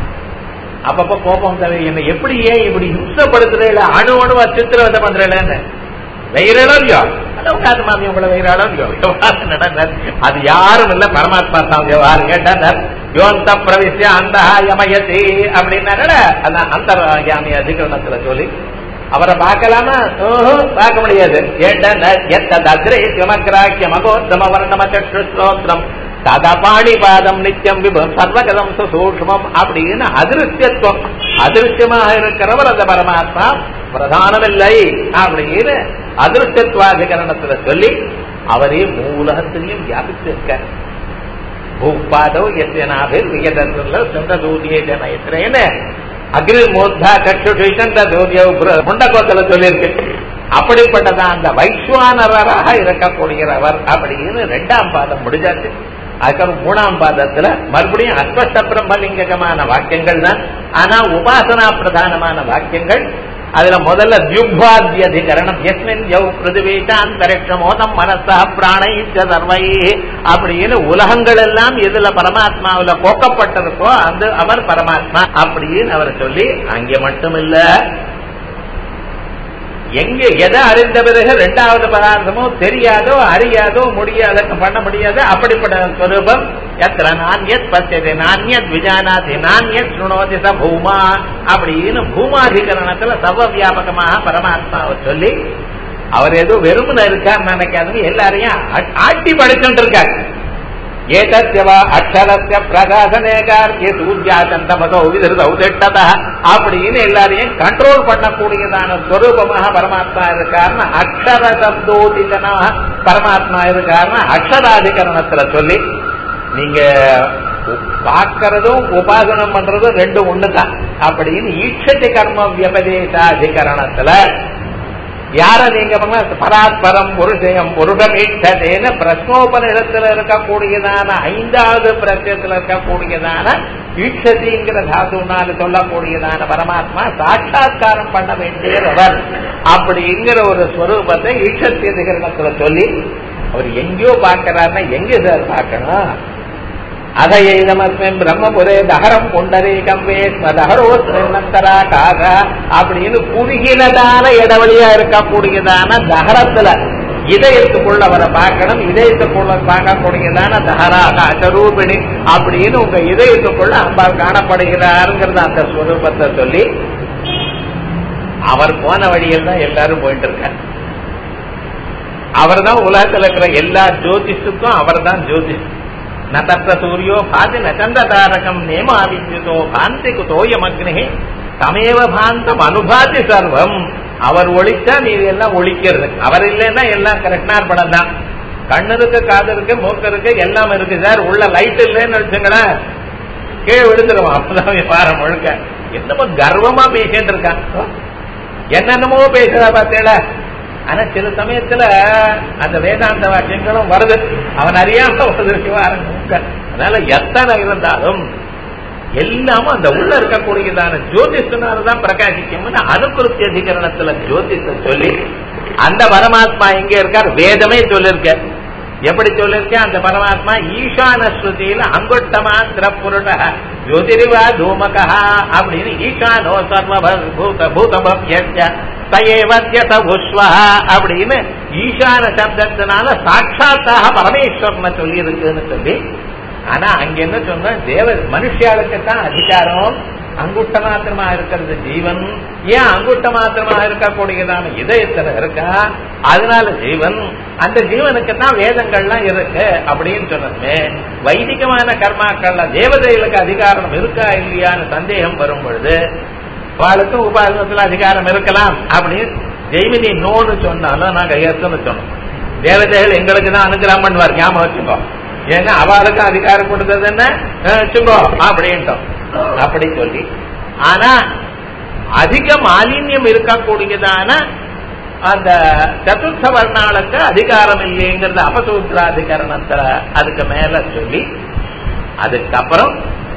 அப்பப்ப கோபம் தவிர என்ன எப்படி ஏன் இப்படி ஹிம்சப்படுத்துறேல அணு அணுவா சித்திரவதை பண்றேன்னு வெயிறாளோ இல்லையோ அளவுக்கு அது மாதிரி உங்களை வெயிறாளோ இல்லையோ விவகாரம் நடந்தார் அது யாரும் இல்ல பரமாத்மா தான் விவகாரம் கேட்டார் யோந்த பிரவிசிய அந்த யமயதி அப்படின்னாரு அதான் அந்தர்யாமி அதிகரணத்துல சொல்லி அவரை பார்க்கலாமா பார்க்க முடியாது ஏன்டா எத்த தத்ரே சிவமக்ராக்கியம் அகோத்தம வர்ணம சஸ்ரோத்திரம் ததபாணி பாதம் நித்தியம் விபம் சர்வகதம் சூக்மம் அப்படின்னு அதிருஷ்யத்துவம் அதிருஷ்யமாக இருக்கிறவர் அந்த பரமாத்மா பிரதானமில்லை அப்படின்னு அதிருஷ்யத்துவாதிகரணத்துல சொல்லி அவரே மூலகத்திலையும் வியாபித்திருக்கார் பூப்பாதோ எத்தனாவில் வியதத்துல சொந்த தூதியே ஜனயத்திரேன்னு அக்னி மூர்தா கட்சுஷந்த தூதிய முண்டகோத்துல சொல்லியிருக்கு அப்படிப்பட்டதான் அந்த வைஸ்வானராக இருக்கக்கூடியவர் அப்படின்னு ரெண்டாம் பாதம் முடிஞ்சாச்சு அதுக்கப்புறம் மூணாம் பாதத்துல மறுபடியும் அஸ்பஷ்ட பிரம்மலிங்ககமான வாக்கியங்கள் தான் ஆனா உபாசனா பிரதானமான வாக்கியங்கள் அதுல முதல்ல தியுக்வாதி அதிகரணம் எஸ்மின் யவ் பிருதிவீட்டாந்தரிக்ஷமோதம் மனசா பிராணை சர்வை அப்படின்னு உலகங்கள் எல்லாம் எதுல பரமாத்மாவில போக்கப்பட்டிருக்கோ அந்த அவர் பரமாத்மா அப்படின்னு அவர் சொல்லி அங்கே மட்டும் இல்ல எங்க எதை அறிந்த பிறகு ரெண்டாவது பதார்த்தமோ தெரியாதோ அறியாதோ முடியாத பண்ண முடியாது அப்படிப்பட்ட ஸ்வரூபம் எத்திர நான்யத் பத்தியது நான்யத் விஜானாதி நான்யத் சுணோதி ச பூமா அப்படின்னு பூமாதிகரணத்துல சர்வ வியாபகமாக பரமாத்மாவை சொல்லி அவர் ஏதோ வெறுமன இருக்கார் நினைக்காதவங்க எல்லாரையும் ஆ- ஆட்டி படைச்சுட்டு இருக்காரு ஏதத்யவ அக்ஷரஸ்ய பிரகாசனே கார்த்திய சூர்யாச்சந்தமதோ விதிருதௌ திட்டதா அப்படின்னு எல்லாரையும் கண்ட்ரோல் பண்ணக்கூடியதான ஸ்வரூபமாக பரமாத்மா இருக்காருன்னு அக்ஷர சப்தோதிகனாக பரமாத்மா இருக்காருன்னு அக்ஷராதிகரணத்துல சொல்லி நீங்க பார்க்கறதும் உபாசனம் பண்றதும் ரெண்டும் ஒண்ணுதான் அப்படின்னு ஈட்சதி கர்ம வியபதேசாதிகரணத்துல யார நீங்க பண்ண பராத்பரம் புருஷயம் புருஷமீட்சதேன்னு பிரஸ்னோபனிடத்துல இருக்கக்கூடியதான ஐந்தாவது பிரத்யத்துல இருக்கக்கூடியதான ஈட்சதிங்கிற தாசுனால சொல்லக்கூடியதான பரமாத்மா சாட்சா்காரம் பண்ண வேண்டியவர் அப்படிங்கிற ஒரு ஸ்வரூபத்தை ஈட்சத்தி அதிகரணத்துல சொல்லி அவர் எங்கேயோ பார்க்கிறாருன்னா எங்க சார் பார்க்கணும் அதயமஸ்மின் பிரம்மபுரே தகரம் புண்டரீகம் வேஸ்ம தகரோஸ்மந்தரா காக அப்படின்னு குறுகினதான இடவழியா இருக்கக்கூடியதான தகரத்துல இதயத்துக்குள்ள அவரை பார்க்கணும் இதயத்துக்குள்ள பார்க்கக்கூடியதான தகராக அச்சரூபிணி அப்படின்னு உங்க இதயத்துக்குள்ள அம்பாள் காணப்படுகிறாருங்கிறத அந்த ஸ்வரூபத்தை சொல்லி அவர் போன வழியில் தான் எல்லாரும் போயிட்டு இருக்காரு அவர் தான் உலகத்தில் இருக்கிற எல்லா ஜோதிஷுக்கும் அவர் தான் ஜோதிஷ் நத்த சூரியோ பாதி நச்சந்த தாரகம் நேமாவித்யுதோ பாந்தி குதோயமக்னி தமேவ பாந்தம் அனுபாதி சர்வம் அவர் ஒழிச்சா நீங்க எல்லாம் ஒழிக்கிறது அவர் இல்லைன்னா எல்லாம் கரெக்டான படம் தான் கண்ணு இருக்கு காது இருக்கு மூக்கு இருக்கு எல்லாம் இருக்கு சார் உள்ள லைட் இல்லைன்னு வச்சுங்களேன் கீழே விழுந்துருவோம் அப்பதான் பாரம் முழுக்க என்னமோ கர்வமா பேசிட்டு இருக்கான் என்னென்னமோ பேசுறா பார்த்தேல ஆனா சில சமயத்துல அந்த வேதாந்த வாக்கியங்களும் வருது அவன் அறியாம வருது சிவாரங்க அதனால எத்தனை இருந்தாலும் எல்லாமும் அந்த உள்ள இருக்கக்கூடியதான ஜோதிஷனாலதான் பிரகாசிக்கும்னு அனுகிருத்தி அதிகரணத்துல ஜோதிஷ சொல்லி அந்த பரமாத்மா எங்க இருக்கார் வேதமே சொல்லிருக்க எப்படி சொல்லிருக்கேன் அந்த பரமாத்மா ஈசான ஸ்ருதியில அங்குட்ட மாத்திர புருட ஜோதிரிவா தூமகா அப்படின்னு ஈசானோ சர்வ பூத பூதமப்ய சயேவத்யத புஷ்வா அப்படின்னு ஈசான சப்தத்தினால சாட்சாத்தாக பரமேஸ்வரனை சொல்லி இருக்குன்னு சொல்லி ஆனா அங்க என்ன சொன்ன தேவ மனுஷியாளுக்கு தான் அதிகாரம் அங்குட்ட மாத்திரமா இருக்கிறது ஜீவன் ஏன் அங்குட்ட மாத்திரமா இருக்கக்கூடியதான இதயத்துல இருக்கா அதனால ஜீவன் அந்த ஜீவனுக்கு தான் வேதங்கள்லாம் இருக்கு அப்படின்னு சொன்னதுமே வைதிகமான கர்மாக்கள்ல தேவதைகளுக்கு அதிகாரம் இருக்கா இல்லையான்னு சந்தேகம் வரும் பொழுது அவளுக்கும் உபாசனத்துல அதிகாரம் இருக்கலாம் அப்படின்னு ஜெய்மினி நோன்னு சொன்னாலும் நாங்க எஸ்ன்னு சொன்னோம் தேவதைகள் எங்களுக்கு தான் அனுகிரகம் பண்ணுவார் ஞாபகம் வச்சுக்கோ ஏன்னா அவளுக்கு அதிகாரம் கொடுத்தது என்ன வச்சுக்கோ அப்படின்ட்டோம் அப்படி சொல்லி ஆனா அதிக மாலின்யம் இருக்கக்கூடியதான அந்த சதுர்த்த வர்ணாளுக்கு அதிகாரம் இல்லைங்கிறது அபசூத்ராதிகரணத்துல அதுக்கு மேல சொல்லி அதுக்கப்புறம்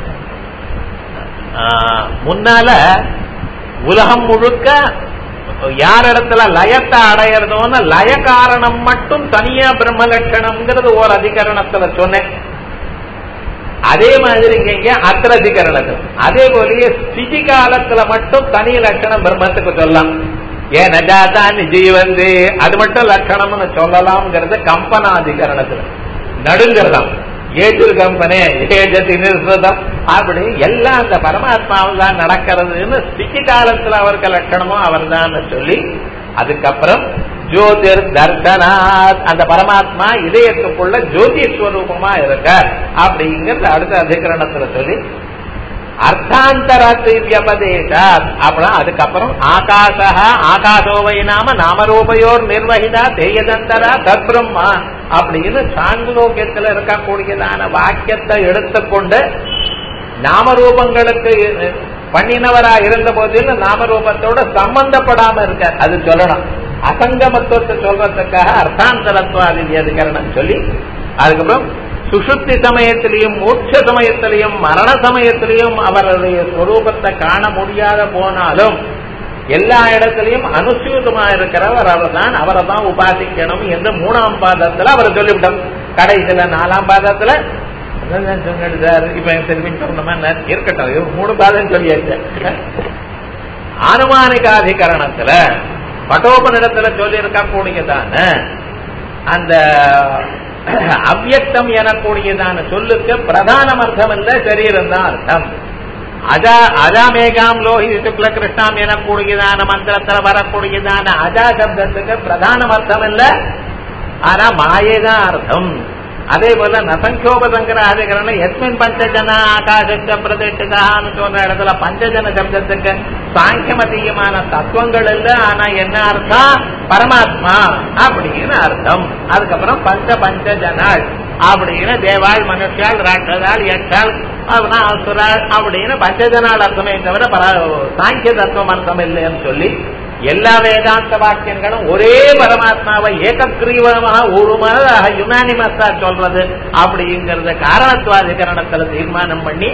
முன்னால உலகம் முழுக்க யார் இடத்துல லயத்தை அடையறதோன்னு லய காரணம் மட்டும் தனியா பிரம்ம லட்சணம்ங்கிறது ஒரு அதிகரணத்துல சொன்னேன் அதே மாதிரி இங்க அத்திர அதிகரணத்தில் அதே போலயே ஸ்திதி காலத்துல மட்டும் தனி லட்சணம் பிரம்மத்துக்கு சொல்லலாம் ஏன் நஜாதான் ஜீவந்து அது மட்டும் லட்சணம்னு சொல்லலாம்ங்கிறது கம்பனாதிகரணத்துல நடுங்கிறதாம் ஏஜு கம்பனே ஏஜதி நிர்சதம் அப்படி எல்லாம் அந்த பரமாத்மாவில் தான் நடக்கிறதுன்னு ஸ்திதி காலத்துல அவருக்கு லட்சணமும் அவர் தான் சொல்லி அதுக்கப்புறம் ஜோதிர் தர்சனாத் அந்த பரமாத்மா இதயத்துக்குள்ள ஜோதி ஸ்வரூபமா இருக்க அப்படிங்கிறது அடுத்த அதிகரணத்துல சொல்லி அர்த்தாந்தராத்து வியபதேசாத் அப்புறம் அதுக்கப்புறம் ஆகாசா ஆகாசோவை நாம நாமரூபயோர் நிர்வகிதா தேயதந்தரா தத்பிரம்மா அப்படின்னு சாங்குலோக்கியத்துல இருக்கக்கூடியதான வாக்கியத்தை எடுத்துக்கொண்டு நாமரூபங்களுக்கு பண்ணினவரா இருந்த போதிலும் நாமரூபத்தோட சம்பந்தப்படாம இருக்க அது சொல்லணும் அசங்கமத்துவத்தை சொல்றதுக்காக அர்த்தாந்தரத்துவாதி அதிகரணம் சொல்லி அதுக்கப்புறம் சுசுப்தி சமயத்திலையும் மோட்ச சமயத்திலையும் மரண சமயத்திலையும் அவருடைய ஸ்வரூபத்தை காண முடியாத போனாலும் எல்லா இடத்திலையும் அனுசூதமா இருக்கிறவர் அவர் தான் அவரை தான் உபாசிக்கணும் என்று மூணாம் பாதத்துல அவர் சொல்லிவிட்டோம் கடைசியில நாலாம் பாதத்துல சொன்னது சார் இப்ப திரும்பி சொன்னோமா இருக்கட்டும் மூணு பாதம் சொல்லியாச்சு ஆனுமானிகாதிகரணத்துல பட்டோபனிடத்துல சொல்லி இருக்கக்கூடியதான அந்த அவ்யக்தம் எனக்கூடியதான சொல்லுக்கு பிரதான அர்த்தம் இல்ல சரீரம் தான் அர்த்தம் அஜா அஜாமேகாம் லோஹி சுக்ல கிருஷ்ணாம் எனக்கூடியதான மந்திரத்துல வரக்கூடியதான அஜா சப்தத்துக்கு பிரதான அர்த்தம் இல்ல ஆனா மாயைதான் அர்த்தம் அதே போல நசங்கோபசங்கராதிகரணம் எஸ்மின் பஞ்சஜன ஆகாசத்த பிரதேசகான்னு சொன்ன இடத்துல பஞ்சஜன சப்தத்துக்கு சாங்கியமதீயமான தத்துவங்கள் இல்ல ஆனா என்ன அர்த்தம் பரமாத்மா அப்படின்னு அர்த்தம் அதுக்கப்புறம் பஞ்ச பஞ்சஜனாள் அப்படின்னு தேவாள் மனுஷாள் ராட்சதாள் யட்சாள் அசுராள் அப்படின்னு பஞ்சஜனாள் அர்த்தமே தவிர சாங்கிய தத்துவம் அர்த்தம் இல்லைன்னு சொல்லி எல்லா வேதாந்த வாக்கியங்களும் ஒரே பரமாத்மாவை ஏகக்கிரீவமாக ஒரு மனதாக யுனானிமஸா சொல்றது அப்படிங்கறத காரணத்துவாதிகரணத்துல தீர்மானம் பண்ணி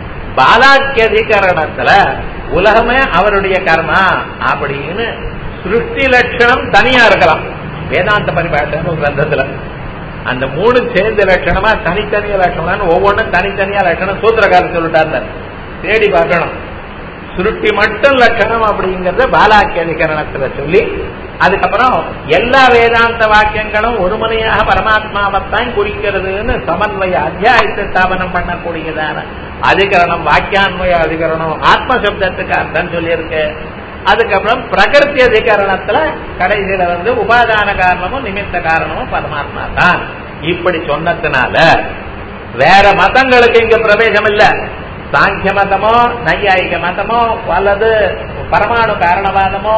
பாலாக்கியதிகரணத்துல உலகமே அவருடைய கர்மா அப்படின்னு சிருஷ்டி லட்சணம் தனியா இருக்கலாம் வேதாந்த பரிபாஷன்னு ஒரு கிரந்தத்துல அந்த மூணு சேர்ந்த லட்சணமா தனித்தனியா லட்சணம் ஒவ்வொன்றும் தனித்தனியா லட்சணம் சூத்திரக்காரர் சொல்லிட்டார் தேடி பார்க்கணும் சுருட்டி மட்டும் லட்சணம் அப்படிங்கறத பாலாக்கியதிகரணத்துல சொல்லி அதுக்கப்புறம் எல்லா வேதாந்த வாக்கியங்களும் ஒருமுறையாக பரமாத்மாவைத்தான் குறிக்கிறதுன்னு சமன்வய அத்தியாயத்தை ஸ்தாபனம் பண்ணக்கூடியதான அதிகரணம் வாக்கியான்வய அதிகரணம் ஆத்ம சப்தத்துக்கு அர்த்தம் சொல்லியிருக்கு அதுக்கப்புறம் பிரகிருதி அதிகரணத்துல கடைசியில வந்து உபாதான காரணமும் நிமித்த காரணமும் பரமாத்மா தான் இப்படி சொன்னதுனால வேற மதங்களுக்கு இங்க பிரவேசம் இல்ல சாங்கிய மதமோ நையாயிக மதமோ அல்லது பரமாணு காரணவாதமோ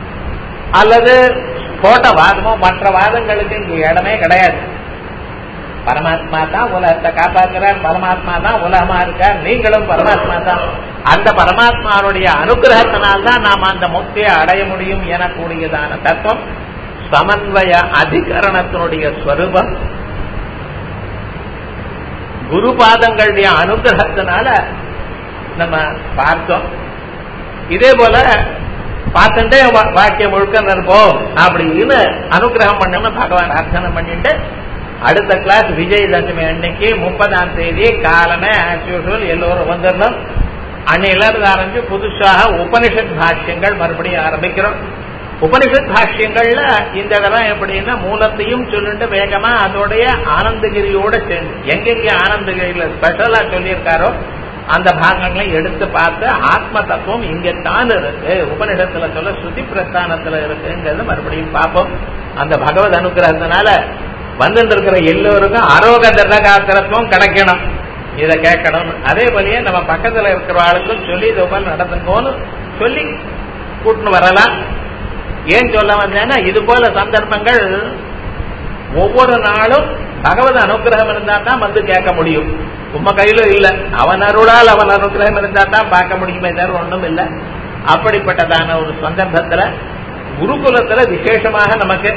அல்லது கோட்டவாதமோ மற்ற வாதங்களுக்கு இங்க இடமே கிடையாது பரமாத்மா தான் உலகத்தை காப்பாற்றுறார் பரமாத்மா தான் உலகமா இருக்கார் நீங்களும் பரமாத்மா தான் அந்த பரமாத்மாவுடைய அனுகிரகத்தினால்தான் நாம் அந்த முக்தியை அடைய முடியும் எனக்கூடியதான தத்துவம் சமன்வய அதிகரணத்தினுடைய ஸ்வரூபம் குரு பாதங்களுடைய அனுகிரகத்தினால நம்ம பார்த்தோம் இதே போல பார்த்துட்டே வாக்கியம் முழுக்க நிற்போம் அப்படின்னு அனுகிரகம் பண்ணணும் பகவான் அர்ச்சனை பண்ணிட்டு அடுத்த கிளாஸ் விஜயதசமி அன்னைக்கு முப்பதாம் தேதி காலமே ஆஸ் யூஸ்வல் எல்லோரும் வந்துடணும் அன்னையில இருந்து ஆரம்பிச்சு புதுசாக உபனிஷத் பாஷ்யங்கள் மறுபடியும் ஆரம்பிக்கிறோம் உபனிஷத் பாஷ்யங்கள்ல இந்த தடவை எப்படின்னா மூலத்தையும் சொல்லிட்டு வேகமா அதோடைய ஆனந்தகிரியோட சேர்ந்து எங்கெங்க ஆனந்தகிரியில ஸ்பெஷலா சொல்லியிருக்காரோ அந்த பாகங்களை எடுத்து பார்த்து ஆத்ம தத்துவம் இங்கத்தான் இருக்கு உபனிஷத்துல சொல்ல ஸ்ருதி பிரஸ்தானத்துல இருக்குங்கிறது மறுபடியும் பார்ப்போம் அந்த பகவத் அனுகிரகத்தினால வந்துட்டு இருக்கிற எல்லோருக்கும் ஆரோக தர்ணகாத்திரத்துவம் கிடைக்கணும் இதை கேட்கணும் அதே போலயே நம்ம பக்கத்துல இருக்கிற ஆளுக்கும் சொல்லி இது போல நடந்துங்கோன்னு சொல்லி கூட்டின்னு வரலாம் ஏன் சொல்ல வந்தேன்னா இது போல சந்தர்ப்பங்கள் ஒவ்வொரு நாளும் பகவத் அனுகிரகம் இருந்தா தான் வந்து கேட்க முடியும் உம்ம கையில இல்ல அவன் அருளால் அவன் அனுகிரகம் இருந்தா தான் பார்க்க முடியுமே தவிர ஒன்றும் இல்லை அப்படிப்பட்டதான ஒரு சந்தர்ப்பத்துல குருகுலத்துல விசேஷமாக நமக்கு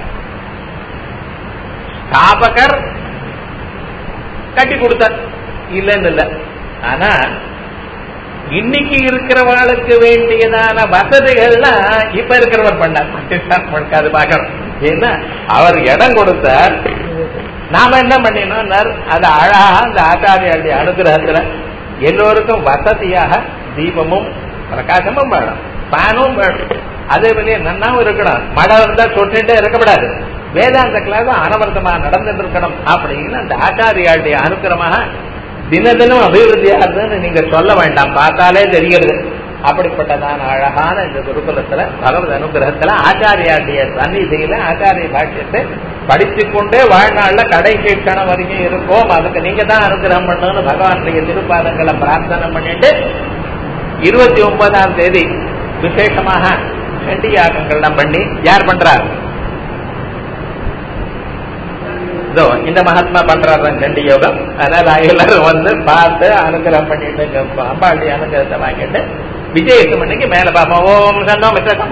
ஸ்தாபகர் கட்டி கொடுத்தார் இல்லைன்னு இல்ல ஆனா இன்னைக்கு இருக்கிறவர்களுக்கு வேண்டியதான வசதிகள்லாம் இப்ப இருக்கிறவர் பண்ணார் அது பார்க்கணும் ஏன்னா அவர் இடம் கொடுத்தார் நாம என்ன பண்ணினோம் அது அழகா அந்த ஆச்சாரியாளுடைய அனுகிரகத்துல எல்லோருக்கும் வசதியாக தீபமும் பிரகாசமும் வேணும் ஃபேனும் வேணும் அதே போல நன்னாவும் இருக்கணும் மழை இருந்தா சொட்டுட்டே இருக்கக்கூடாது வேதாந்த கிளாஸ் அனவர்த்தமா நடந்துட்டு இருக்கணும் அப்படின்னு அந்த ஆச்சாரியாளுடைய அனுக்கிரமாக தின தினம் அபிவிருத்தியாகுதுன்னு நீங்க சொல்ல வேண்டாம் பார்த்தாலே தெரிகிறது அப்படிப்பட்டதான அழகான இந்த குருகுலத்துல பகவத் அனுகிரகத்துல ஆச்சாரியாருடைய சந்நிதியில ஆச்சாரிய பாஷ்யத்தை படிச்சுக்கொண்டே வாழ்நாள்ல கடைசி கணம் வரைக்கும் இருக்கும் அதுக்கு நீங்க தான் அனுகிரகம் பண்ணணும்னு பகவானுடைய திருப்பாதங்களை பிரார்த்தனை பண்ணிட்டு இருபத்தி ஒன்பதாம் தேதி விசேஷமாக செண்டி யாகங்கள்லாம் பண்ணி யார் பண்றார் இதோ இந்த மகாத்மா பண்றாரு சண்டி யோகம் அதனால எல்லாரும் வந்து பார்த்து அனுகிரகம் பண்ணிட்டு அம்பாளுடைய அனுகிரகத்தை வாங்கிட்டு விஜயத்து மணிக்கு மேல பாப்போம் ஓம் சன்னோ மிஸ்டர்